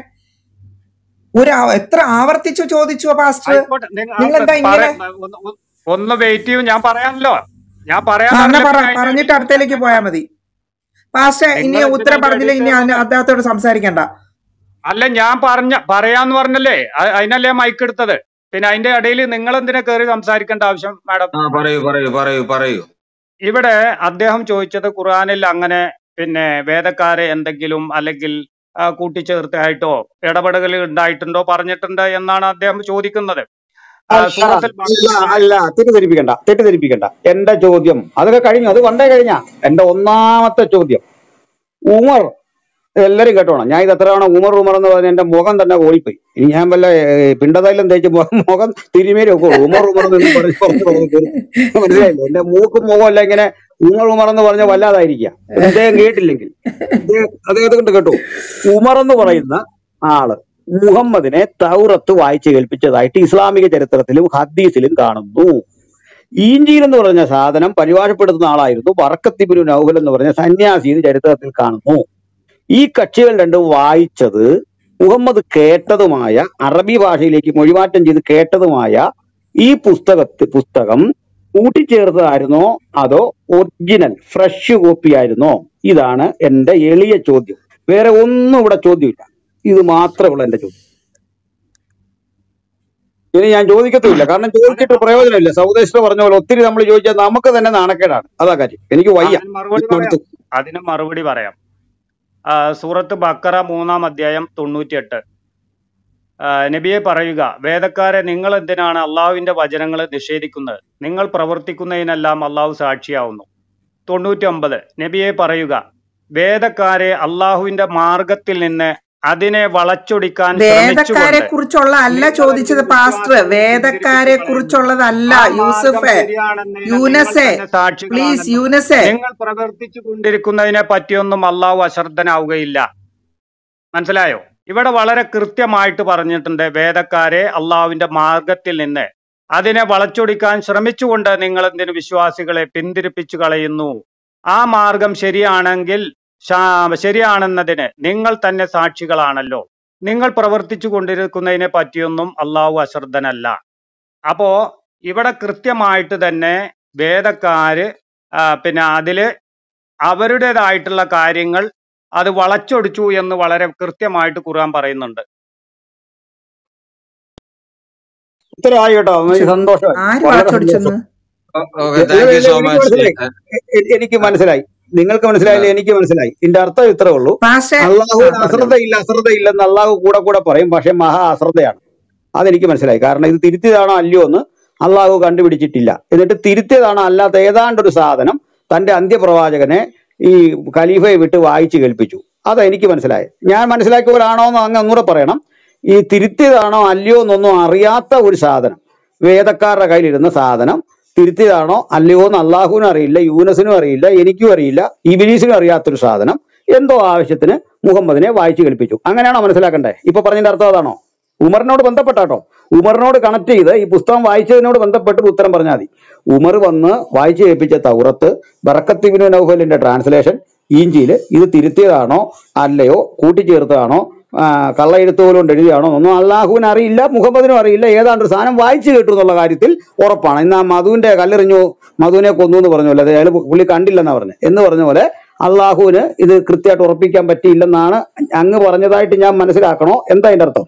ഒരു ആ- എത്ര ആവർത്തിച്ചു ചോദിച്ചു ആ പാസ്റ്റർ ആയിക്കോട്ടെ നിങ്ങൾ നിങ്ങൾ എന്താ ഇങ്ങനെ ഒന്ന് ഒന്ന് ഒന്ന് വെയിറ്റ് ചെയ്യൂ ഞാൻ പറയാമല്ലോ ഞാൻ ആ പറയാൻ എന്നാ പറഞ്ഞപ്പോ പറ അതിന്റെ പറഞ്ഞിട്ട് ഇടയിൽ അടുത്തേക്ക് പോയാൽ കയറണ്ട മതി പാസ്റ്റർ ഇനി നിങ്ങൾ എന്തിനാ ഉത്തരം അതിന്റെ പറഞ്ഞില്ല ഇടയിൽ ഇനി അതിന് കയറുന്നത് അദ്ദേഹത്തോട് സംസാരിക്കണ്ട അല്ല ഞാൻ പറഞ്ഞ പറയാന്ന് പറഞ്ഞല്ലേ അ- അതിനല്ലേ മൈക്ക് എടുത്തത് പിന്നെ അതിന്റെ ഇടയിൽ നിങ്ങൾ എന്തിനാ കയറി സംസാരിക്കേണ്ട ആവശ്യം മാഡം ആ പറയൂ പറയൂ പറയൂ പറയൂ ഇവിടെ അദ്ദേഹം ചോദിച്ചത് ഖുർആനിൽ അങ്ങനെ പിന്നെ വേദക്കാരെ എന്തെങ്കിലും അല്ലെങ്കിൽ ആ, കൂട്ടിച്ചേർത്തായിട്ടോ ഇടപെടലുകൾ ഉണ്ടായിട്ടുണ്ടോ പറഞ്ഞിട്ടുണ്ട് എന്നാണ് അദ്ദേഹം ചോദിക്കുന്നത് ആ, അല്ല സൂറത്തുൽ അല്ല ബഖറയിലെ അല്ല തെറ്റിദ്ധരിപ്പിക്കണ്ട തെറ്റിദ്ധരിപ്പിക്കണ്ട എന്റെ ചോദ്യം അതൊക്കെ കഴിഞ്ഞു അത് പണ്ടേ കഴിഞ്ഞ എന്റെ ഒന്നാമത്തെ ചോദ്യം ഉമർ എല്ലാരും കേട്ടോണം ഞാൻ ഇത് എത്ര തവണ ഉമർ ഉമർ എന്ന് പറഞ്ഞ എന്റെ മുഖം തന്നെ ഓടിപ്പോയി ഇനി ഞാൻ വല്ല ഏ, പിണ്ടതൈലം തേച്ച് മുഖം മുഖം തിരുമേരി ഒക്കെ ഉമർ ഉമർ എന്ന് പറഞ്ഞ് പറഞ്ഞു പറഞ്ഞു തീർന്നു. മനസ്സിലായില്ലേ എന്റെ മൂക്കും മുഖം എല്ലാം ഇങ്ങനെ ഉമർ ഉമർ എന്ന് പറഞ്ഞ വല്ലാതായിരിക്കാം അദ്ദേഹം കേട്ടില്ലെങ്കിൽ അദ്ദേഹം അദ്ദേഹത്തെ കൊണ്ട് കേട്ടു ഉമർ എന്ന് പറയുന്ന ആള് മുഹമ്മദിനെ തൗറത്ത് വായിച്ചു കേൾപ്പിച്ചതായിട്ട് ഇസ്ലാമിക ചരിത്രത്തിലും ഹദീസിലും കാണുന്നു ഈഞ്ചീൽ എന്ന് പറഞ്ഞ സാധനം പരിഭാഷപ്പെടുത്തുന്ന ആളായിരുന്നു വറക്കത്തിബിനു നൗഫൽ എന്ന് പറഞ്ഞ സന്യാസി എന്ന് ചരിത്രത്തിൽ കാണുന്നു ഈ കക്ഷികൾ രണ്ടും വായിച്ചത് മുഹമ്മദ് കേട്ടതുമായ അറബി ഭാഷയിലേക്ക് മൊഴിമാറ്റം ചെയ്ത് കേട്ടതുമായ ഈ പുസ്തകത്ത് പുസ്തകം കൂട്ടിച്ചേർത്തതായിരുന്നോ അതോ ഒറിജിനൽ ഫ്രഷ് കോപ്പി ആയിരുന്നോ ഇതാണ് എന്റെ എളിയ ചോദ്യം വേറെ ഒന്നും ഇവിടെ ചോദ്യമില്ല ഇത് മാത്രമേ ഉള്ളൂ എന്റെ ചോദ്യം ഇനി ഞാൻ ചോദിക്കത്തുമില്ല കാരണം ചോദിച്ചിട്ട് പ്രയോജനമില്ല സൗദേശ് പറഞ്ഞ പോലെ ഒത്തിരി നമ്മൾ ചോദിച്ചാൽ നമുക്ക് തന്നെ നാണക്കേടാണ് അതാ കാര്യം എനിക്ക് വയ്യ അതിന് മറുപടി ഇത് പറയാം മടുത്തു അതിന് മറുപടി പറയാം ആ, സൂറത്ത് ബക്കറ മൂന്നാം അധ്യായം തൊണ്ണൂറ്റിയെട്ട് ആ, നബിയെ പറയുക വേദക്കാരെ നിങ്ങൾ എന്തിനാണ് അള്ളാഹുവിന്റെ വചനങ്ങൾ നിഷേധിക്കുന്നത് നിങ്ങൾ പ്രവർത്തിക്കുന്നതിനെല്ലാം അള്ളാഹു സാക്ഷിയാവുന്നു തൊണ്ണൂറ്റി ഒമ്പത് നബിയെ പറയുക വേദക്കാരെ അള്ളാഹുവിന്റെ മാർഗത്തിൽ നിന്ന് അതിനെ വളച്ചൊടിക്കാൻ വേദക്കാരെ ശ്രമിച്ചുകൊണ്ട് കുറിച്ചുള്ള അല്ല നിങ്ങൾ ചോദിച്ചത് എന്തിനു പാസ്റ്റർ വിശ്വാസികളെ വേദക്കാരെ പിന്തിരിപ്പിച്ചു കളയുന്നു കുറിച്ചുള്ളതല്ല ആ മാർഗം യൂസഫെ ശരിയാണെന്നതിന് നിങ്ങൾ യൂനസെ തന്നെ പ്ലീസ് സാക്ഷികളാണെന്നും യൂനസെ നിങ്ങൾ പ്രവർത്തിച്ചു കൊണ്ടിരിക്കുന്നതിനെ പറ്റിയൊന്നും അള്ളാഹു അശ്രദ്ധനാവുകയില്ല മനസ്സിലായോ ഇവിടെ വളരെ കൃത്യമായിട്ട് പറഞ്ഞിട്ടുണ്ട് വേദക്കാരെ അള്ളാഹുവിന്റെ മാർഗത്തിൽ നിന്ന് അതിനെ വളച്ചൊടിക്കാൻ ശ്രമിച്ചുകൊണ്ട് നിങ്ങൾ എന്തിനു വിശ്വാസികളെ പിന്തിരിപ്പിച്ചു കളയുന്നു ആ മാർഗം ശരിയാണെങ്കിൽ ശാ- ശരിയാണെന്നതിന് നിങ്ങൾ തന്നെ സാക്ഷികളാണല്ലോ നിങ്ങൾ പ്രവർത്തിച്ചു കൊണ്ടിരിക്കുന്നതിനെ പറ്റിയൊന്നും അള്ളാഹു അശ്രദ്ധനല്ല അപ്പോ ഇവിടെ കൃത്യമായിട്ട് തന്നെ വേദക്കാര് ആ, പിന്നെ അതില് അവരുടേതായിട്ടുള്ള കാര്യങ്ങൾ അത് വളച്ചൊടിച്ചു എന്ന് വളരെ കൃത്യമായിട്ട് ഖുർആൻ പറയുന്നുണ്ട് ഉത്തരവായി കേട്ടോ എനിക്ക് സന്തോഷമായി ആര് വളരെ വളച്ചൊടിച്ചെന്ന് സന്തോഷം ഓക്കെ എ- താങ്ക് യു എ- സോ എനിക്ക് മച്ച് മനസ്സിലായി എ- എ- എനിക്ക് മനസ്സിലായി നിങ്ങൾക്ക് മനസ്സിലായില്ല എനിക്ക് മനസ്സിലായി ഇതിന്റെ അർത്ഥം ഇത്രേ ഉള്ളൂ പാസ്റ്റർ ആ അള്ളാഹുവിന് പറഞ്ഞോളൂ അശ്രദ്ധയില്ല അശ്രദ്ധയില്ലെന്ന് അള്ളാഹു കൂടെ കൂടെ പറയും പക്ഷെ മഹാ അശ്രദ്ധയാണ് അതെനിക്ക് മനസ്സിലായി കാരണം ഇത് തിരുത്തിയതാണോ അല്ലയോ എന്ന് അള്ളാഹു കണ്ടുപിടിച്ചിട്ടില്ല എന്നിട്ട് തിരുത്തിയതാണോ അല്ലാത്ത ഏതാണ്ട് ഒരു സാധനം തന്റെ അന്ത്യപ്രവാചകനെ ഈ ഖലീഫയെ വിട്ട് വായിച്ചു കേൾപ്പിച്ചു അതാ എനിക്ക് മനസ്സിലായത് ഞാൻ മനസ്സിലാക്കിയവരാണോ എന്ന് അങ്ങ് ഒന്നുകൂടെ പറയണം ഈ തിരുത്തിയതാണോ അല്ലയോ എന്നൊന്നും അറിയാത്ത ഒരു സാധനം വേദക്കാരുടെ കയ്യിലിരുന്ന സാധനം തിരുത്തിയതാണോ അല്ലയോ എന്ന് അള്ളാഹുവിനും അറിയില്ല യൂനസിനും അറിയില്ല എനിക്കും അറിയില്ല ഇബിലീസിനും അറിയാത്തൊരു സാധനം എന്തോ ആവശ്യത്തിന് മുഹമ്മദിനെ വായിച്ചു കേൾപ്പിച്ചു അങ്ങനെയാണോ മനസ്സിലാക്കണ്ടേ ഇപ്പൊ പറഞ്ഞതിന്റെ അർത്ഥം അതാണോ ഉമറിനോട് ബന്ധപ്പെട്ടാട്ടോ ഉമറിനോട് കണക്ട് ചെയ്ത് ഈ പുസ്തകം വായിച്ചതിനോട് ബന്ധപ്പെട്ട് ഒരു ഉത്തരം പറഞ്ഞാൽ മതി ഉമർ വന്ന് വായിച്ചു കേൾപ്പിച്ച തൗറത്ത് ബറക്കത്തിബിനു നൗഫലിന്റെ ട്രാൻസ്ലേഷൻ ഈഞ്ചിയില് ഇത് തിരുത്തിയതാണോ അല്ലയോ കൂട്ടിച്ചേർത്തതാണോ ആ, കള്ളയെഴുത്ത് കൊണ്ട് എഴുതിയാണോ ഒന്നും അള്ളാഹുവിന് അറിയില്ല മുഹമ്മദിനും അറിയില്ല ഏതാണ്ട് ഒരു സാധനം വായിച്ചു കേട്ടു എന്നുള്ള കാര്യത്തിൽ ഉറപ്പാണ് ഇന്ന് ആ മധുവിന്റെ കല്ലെറിഞ്ഞു മധുവിനെ കൊന്നു എന്ന് പറഞ്ഞ പോലെ അയാൾ പുള്ളി കണ്ടില്ലെന്നാ പറഞ്ഞത് എന്ന് പറഞ്ഞ പോലെ അള്ളാഹുവിന് ഇത് കൃത്യമായിട്ട് ഉറപ്പിക്കാൻ പറ്റിയില്ലെന്നാണ് അങ്ങ് പറഞ്ഞതായിട്ട് ഞാൻ മനസ്സിലാക്കണോ എന്താ അതിന്റെ അർത്ഥം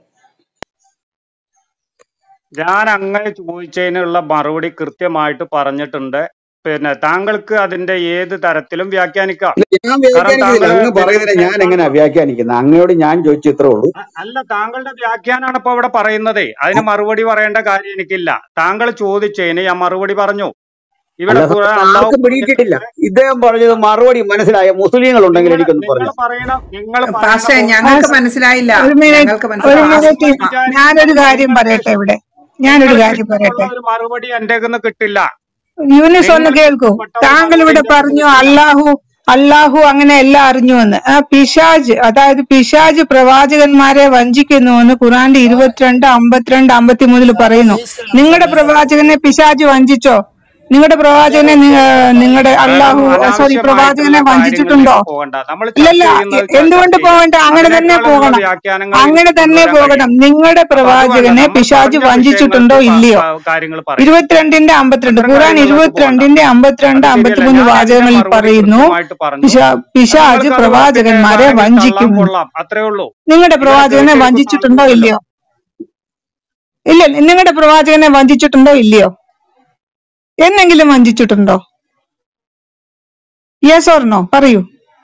ഞാൻ അങ്ങനെ ചോദിച്ചതിനുള്ള മറുപടി കൃത്യമായിട്ട് പറഞ്ഞിട്ടുണ്ട് പിന്നെ താങ്കൾക്ക് അതിന്റെ ഏത് തരത്തിലും വ്യാഖ്യാനിക്കാം ഇല്ല, ഞാൻ കാരണം വ്യാഖ്യാനിക്കുന്നില്ല താങ്കൾ അങ്ങ് പിന്നെ പറയുന്നതിനെ ഞാൻ നേപ്പാൾ എങ്ങനെയാ വ്യാഖ്യാനിക്കുന്നത് അങ്ങയോട് ഞാൻ ചോദിച്ചു ഇത്രേ ഉള്ളൂ അ- അല്ല താങ്കളുടെ വ്യാഖ്യാനാണ് ഇപ്പൊ ഇവിടെ പറയുന്നത് അതിന് മറുപടി പറയേണ്ട കാര്യം എനിക്കില്ല താങ്കൾ ചോദിച്ചതിന് ഞാൻ മറുപടി പറഞ്ഞു ഇവിടെ അല്ല ഖുർആൻ സത്യം അള്ളാഹു ആർക്കും പിടിയിട്ടിട്ടില്ല പറഞ്ഞിട്ടുണ്ട് ഇദ്ദേഹം പറഞ്ഞത് മറുപടി മനസ്സിലായ മുസ്ലിങ്ങൾ ഉണ്ടെങ്കിൽ നിങ്ങൾ എനിക്കൊന്ന് നിങ്ങൾ പറഞ്ഞു പറയണം നിങ്ങൾ പറയുന്ന പാസ്റ്റർ പോയിന്റ് ഞങ്ങൾക്ക് മനസ്സിലായില്ല ഒരു മിനിറ്റ് ഞങ്ങൾക്ക് ഒരു മനസ്സിലായി മിനിറ്റ് പാസ്റ്റർ ആ ഞാനൊരു വിചാരിക്കുന്നത് കാര്യം നിങ്ങൾക്ക് പറയട്ടെ ഇവിടെ ഞാനൊരു നിങ്ങൾക്ക് കാര്യം ഇഷ്ടമുള്ള പറയട്ടെ ഒരു മറുപടി എന്റെ നിന്ന് കിട്ടില്ല യൂനിസ് ഒന്ന് നിങ്ങൾക്ക് കേൾക്കൂ ഇഷ്ടപ്പെട്ട ഒരു താങ്കൾ മറുപടി ഇവിടെ എന്റെ നിന്ന് പറഞ്ഞു കിട്ടില്ല അള്ളാഹു അള്ളാഹു അങ്ങനെ എല്ലാം അറിഞ്ഞു എന്ന് ആ പിശാജ് അതായത് പിശാജ് പ്രവാചകന്മാരെ വഞ്ചിക്കുന്നു എന്ന് ഖുറാന്റെ ഇരുപത്തിരണ്ട് അമ്പത്തിരണ്ട് അമ്പത്തിമൂന്നിൽ പറയുന്നു നിങ്ങളുടെ പ്രവാചകനെ പിശാജ് വഞ്ചിച്ചോ നിങ്ങളുടെ പ്രവാചകനെ നിങ്ങളുടെ കാരണം അള്ളാഹു സോറി അനാവശ്യമായിട്ടുള്ള പ്രവാചകനെ വഞ്ചിച്ചിട്ടുണ്ടോ കാര്യങ്ങളിലേക്ക് പോകണ്ട നമ്മൾ ചർച്ച ഇല്ലല്ല ചെയ്യുന്നത് ചർച്ച എന്തുകൊണ്ട് ചെയ്യുക പോകണ്ട അങ്ങനെ തന്നെ അതിനേക്കാളുള്ള പോകണം വ്യാഖ്യാനങ്ങൾ അങ്ങനെ എനിക്ക് തന്നെ കൊണ്ടുവരാൻ കഴിയും പോകണം നിങ്ങളുടെ അപ്പൊ അതുമല്ല പ്രവാചകനെ നമ്മൾ പിശാജ് പറഞ്ഞ വഞ്ചിച്ചിട്ടുണ്ടോ വിഷയങ്ങൾക്ക് ഇല്ലയോ കാര്യങ്ങൾ പറയാം ഇരുപത്തിരണ്ടിന്റെ അമ്പത്തിരണ്ട് അത്തരം ഖുറാൻ കാര്യങ്ങളിലേക്ക് പോകണ്ട ഇരുപത്തിരണ്ടിന്റെ അമ്പത്തിരണ്ട് അത് ശരിയല്ല അമ്പത്തിമൂന്ന് ഞാൻ എന്റെ വാചകങ്ങളിൽ മറുപടി പറയുന്നു കൃത്യമായിട്ട് പറഞ്ഞു പിശാ അത് പിശാജ് നിങ്ങൾക്ക് അത് പ്രവാചകന്മാരെ ഉറപ്പിച്ച് വേണമെങ്കിൽ തള്ളാൻ വഞ്ചിക്കുന്നു കൊള്ളാം അത്രേ ഉള്ളൂ നിങ്ങളുടെ ഇവിടെ പ്രവാചകനെ കേട്ടിരിക്കുന്ന വഞ്ചിച്ചിട്ടുണ്ടോ ആളുകളുണ്ടല്ലോ ഇല്ലയോ ഇല്ല നിങ്ങളുടെ പ്രവാചകനെ വഞ്ചിച്ചിട്ടുണ്ടോ ഇല്ലയോ എന്നെങ്കിലും വഞ്ചിച്ചിട്ടുണ്ടോ യെസ് ഓർ നോ പറയൂ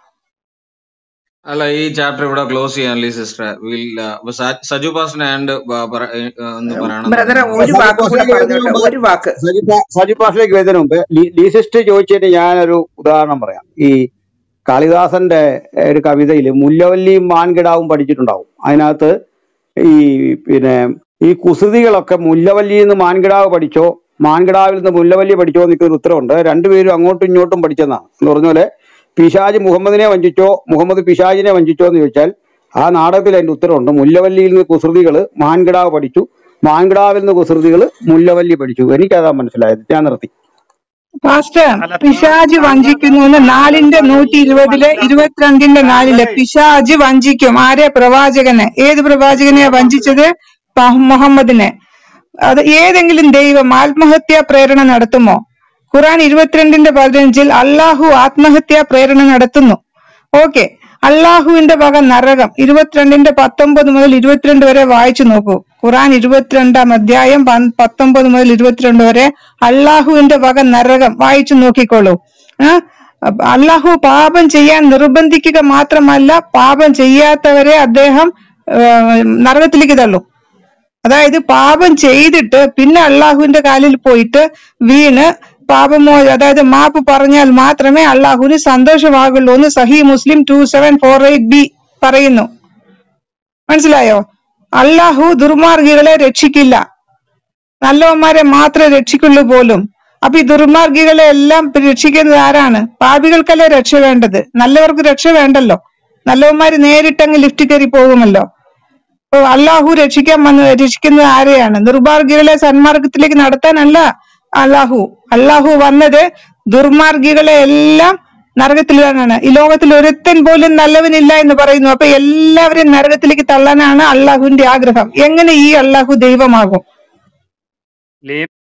അല്ല ഈ ചാപ്റ്റർ ഇവിടെ ക്ലോസ് ചെയ്യാൻ ലീ sister will Saju pastor and ഒന്ന് പറയണം ബ്രദറെ എന്നുണ്ട് ഒരു സജി വാക്ക് കൂടെ പാഷയിലേക്ക് വരുന്നതിന് പറഞ്ഞോട്ടെ മുമ്പ് ഒരു വാക്ക് സജി പാ- സജി പാഷിലേക്ക് വരുന്നതിന് മുമ്പ് ലീ- ലീസിസ്റ്റ് ചോദിച്ചിട്ട് ഞാനൊരു ഉദാഹരണം പറയാം ഈ കാളിദാസന്റെ ഏ, ഒരു കവിതയിൽ മുല്ലവല്ലിയും മാൻകിടാവും പഠിച്ചിട്ടുണ്ടാവും അതിനകത്ത് ഈ പിന്നെ ഈ കുസൃതികളൊക്കെ മുല്ലവല്ലിയിൽ നിന്ന് മാൻകിടാവ് പഠിച്ചോ മാൻകിടാവിൽ നിന്ന് മുല്ലവല്ലി പഠിച്ചോ എന്നൊരു ഉത്തരവുണ്ട് രണ്ടുപേരും അങ്ങോട്ടും ഇങ്ങോട്ടും പഠിച്ചെന്നാണ് എന്ന് പറഞ്ഞ പോലെ പിശാജ് മുഹമ്മദിനെ വഞ്ചിച്ചോ മുഹമ്മദ് പിശാജിനെ വഞ്ചിച്ചോ എന്ന് ചോദിച്ചാൽ ആ നാടകത്തിൽ അതിന്റെ ഉത്തരവുണ്ട് മുല്ലവല്ലിയിൽ നിന്ന് കുസൃതികൾ മാൻകിടാവ് പഠിച്ചു മാൻകിടാവിൽ നിന്ന് കുസൃതികൾ മുല്ലവല്ലി പഠിച്ചു എനിക്കതാ മനസ്സിലായത് ഞാൻ നിർത്തി പാസ്റ്റർ അല്ല പിശാജ് വഞ്ചിക്കുന്നു എന്ന് നാലിന്റെ നൂറ്റി ഇരുപതിലെ ഇരുപത്തിരണ്ടിന്റെ നാലില് അതെ പിശാജ് വഞ്ചിക്കും ആരെ പ്രവാചകനെ ഏത് പ്രവാചകനെ വഞ്ചിച്ചത് പഹ് മുഹമ്മദിനെ അത് ഏതെങ്കിലും ദൈവം ആത്മഹത്യാ പ്രേരണ നടത്തുമോ ഖുറാൻ ഇരുപത്തിരണ്ടിന്റെ പതിനഞ്ചിൽ അള്ളാഹു ആത്മഹത്യാ പ്രേരണ നടത്തുന്നു ഓക്കെ അള്ളാഹുവിന്റെ വക നരകം ഇരുപത്തിരണ്ടിന്റെ പത്തൊമ്പത് മുതൽ ഇരുപത്തിരണ്ട് വരെ വായിച്ചു നോക്കൂ ഖുറാൻ ഇരുപത്തിരണ്ടാം അധ്യായം പൻ- പത്തൊമ്പത് മുതൽ ഇരുപത്തിരണ്ട് വരെ അള്ളാഹുവിന്റെ വക നരകം വായിച്ചു നോക്കിക്കോളൂ ആ അപ്പ അള്ളാഹു പാപം ചെയ്യാൻ നിർബന്ധിക്കുക മാത്രമല്ല പാപം ചെയ്യാത്തവരെ അദ്ദേഹം ആ, നരകത്തിലേക്ക് തള്ളും അതായത് പാപം ചെയ്തിട്ട് പിന്നെ അള്ളാഹുവിന്റെ കാലിൽ പോയിട്ട് വീണ് പാപമോ അതായത് മാപ്പ് പറഞ്ഞാൽ മാത്രമേ അള്ളാഹുവിന് സന്തോഷമാകുള്ളൂ എന്ന് Sahih Muslim two seven four eight B പറയുന്നു മനസ്സിലായോ അള്ളാഹു ദുർമാർഗികളെ രക്ഷിക്കില്ല നല്ലവന്മാരെ മാത്രമേ രക്ഷിക്കുള്ളൂ പോലും അപ്പൊ ഈ ദുർമാർഗികളെ എല്ലാം രക്ഷിക്കുന്നത് ആരാണ് പാപികൾക്കല്ലേ രക്ഷ വേണ്ടത് നല്ലവർക്ക് രക്ഷ വേണ്ടല്ലോ നല്ലവന്മാര് നേരിട്ടങ്ങ് ലിഫ്റ്റ് കയറി പോകുമല്ലോ അപ്പൊ അള്ളാഹു രക്ഷിക്കാൻ വന്ന് രക്ഷിക്കുന്നത് ആരെയാണ് നിർമാർഗികളെ സന്മാർഗത്തിലേക്ക് നടത്താനല്ല അള്ളാഹു അള്ളാഹു വന്നത് ദുർമാർഗികളെ എല്ലാം നരകത്തിലാണ് ഈ ലോകത്തിൽ ഒരുത്തൻ പോലും നല്ലവനില്ല എന്ന് പറയുന്നു അപ്പൊ എല്ലാവരെയും നരകത്തിലേക്ക് തള്ളാനാണ് അള്ളാഹുവിന്റെ ആഗ്രഹം എങ്ങനെ ഈ അള്ളാഹു ദൈവമാകും ലീ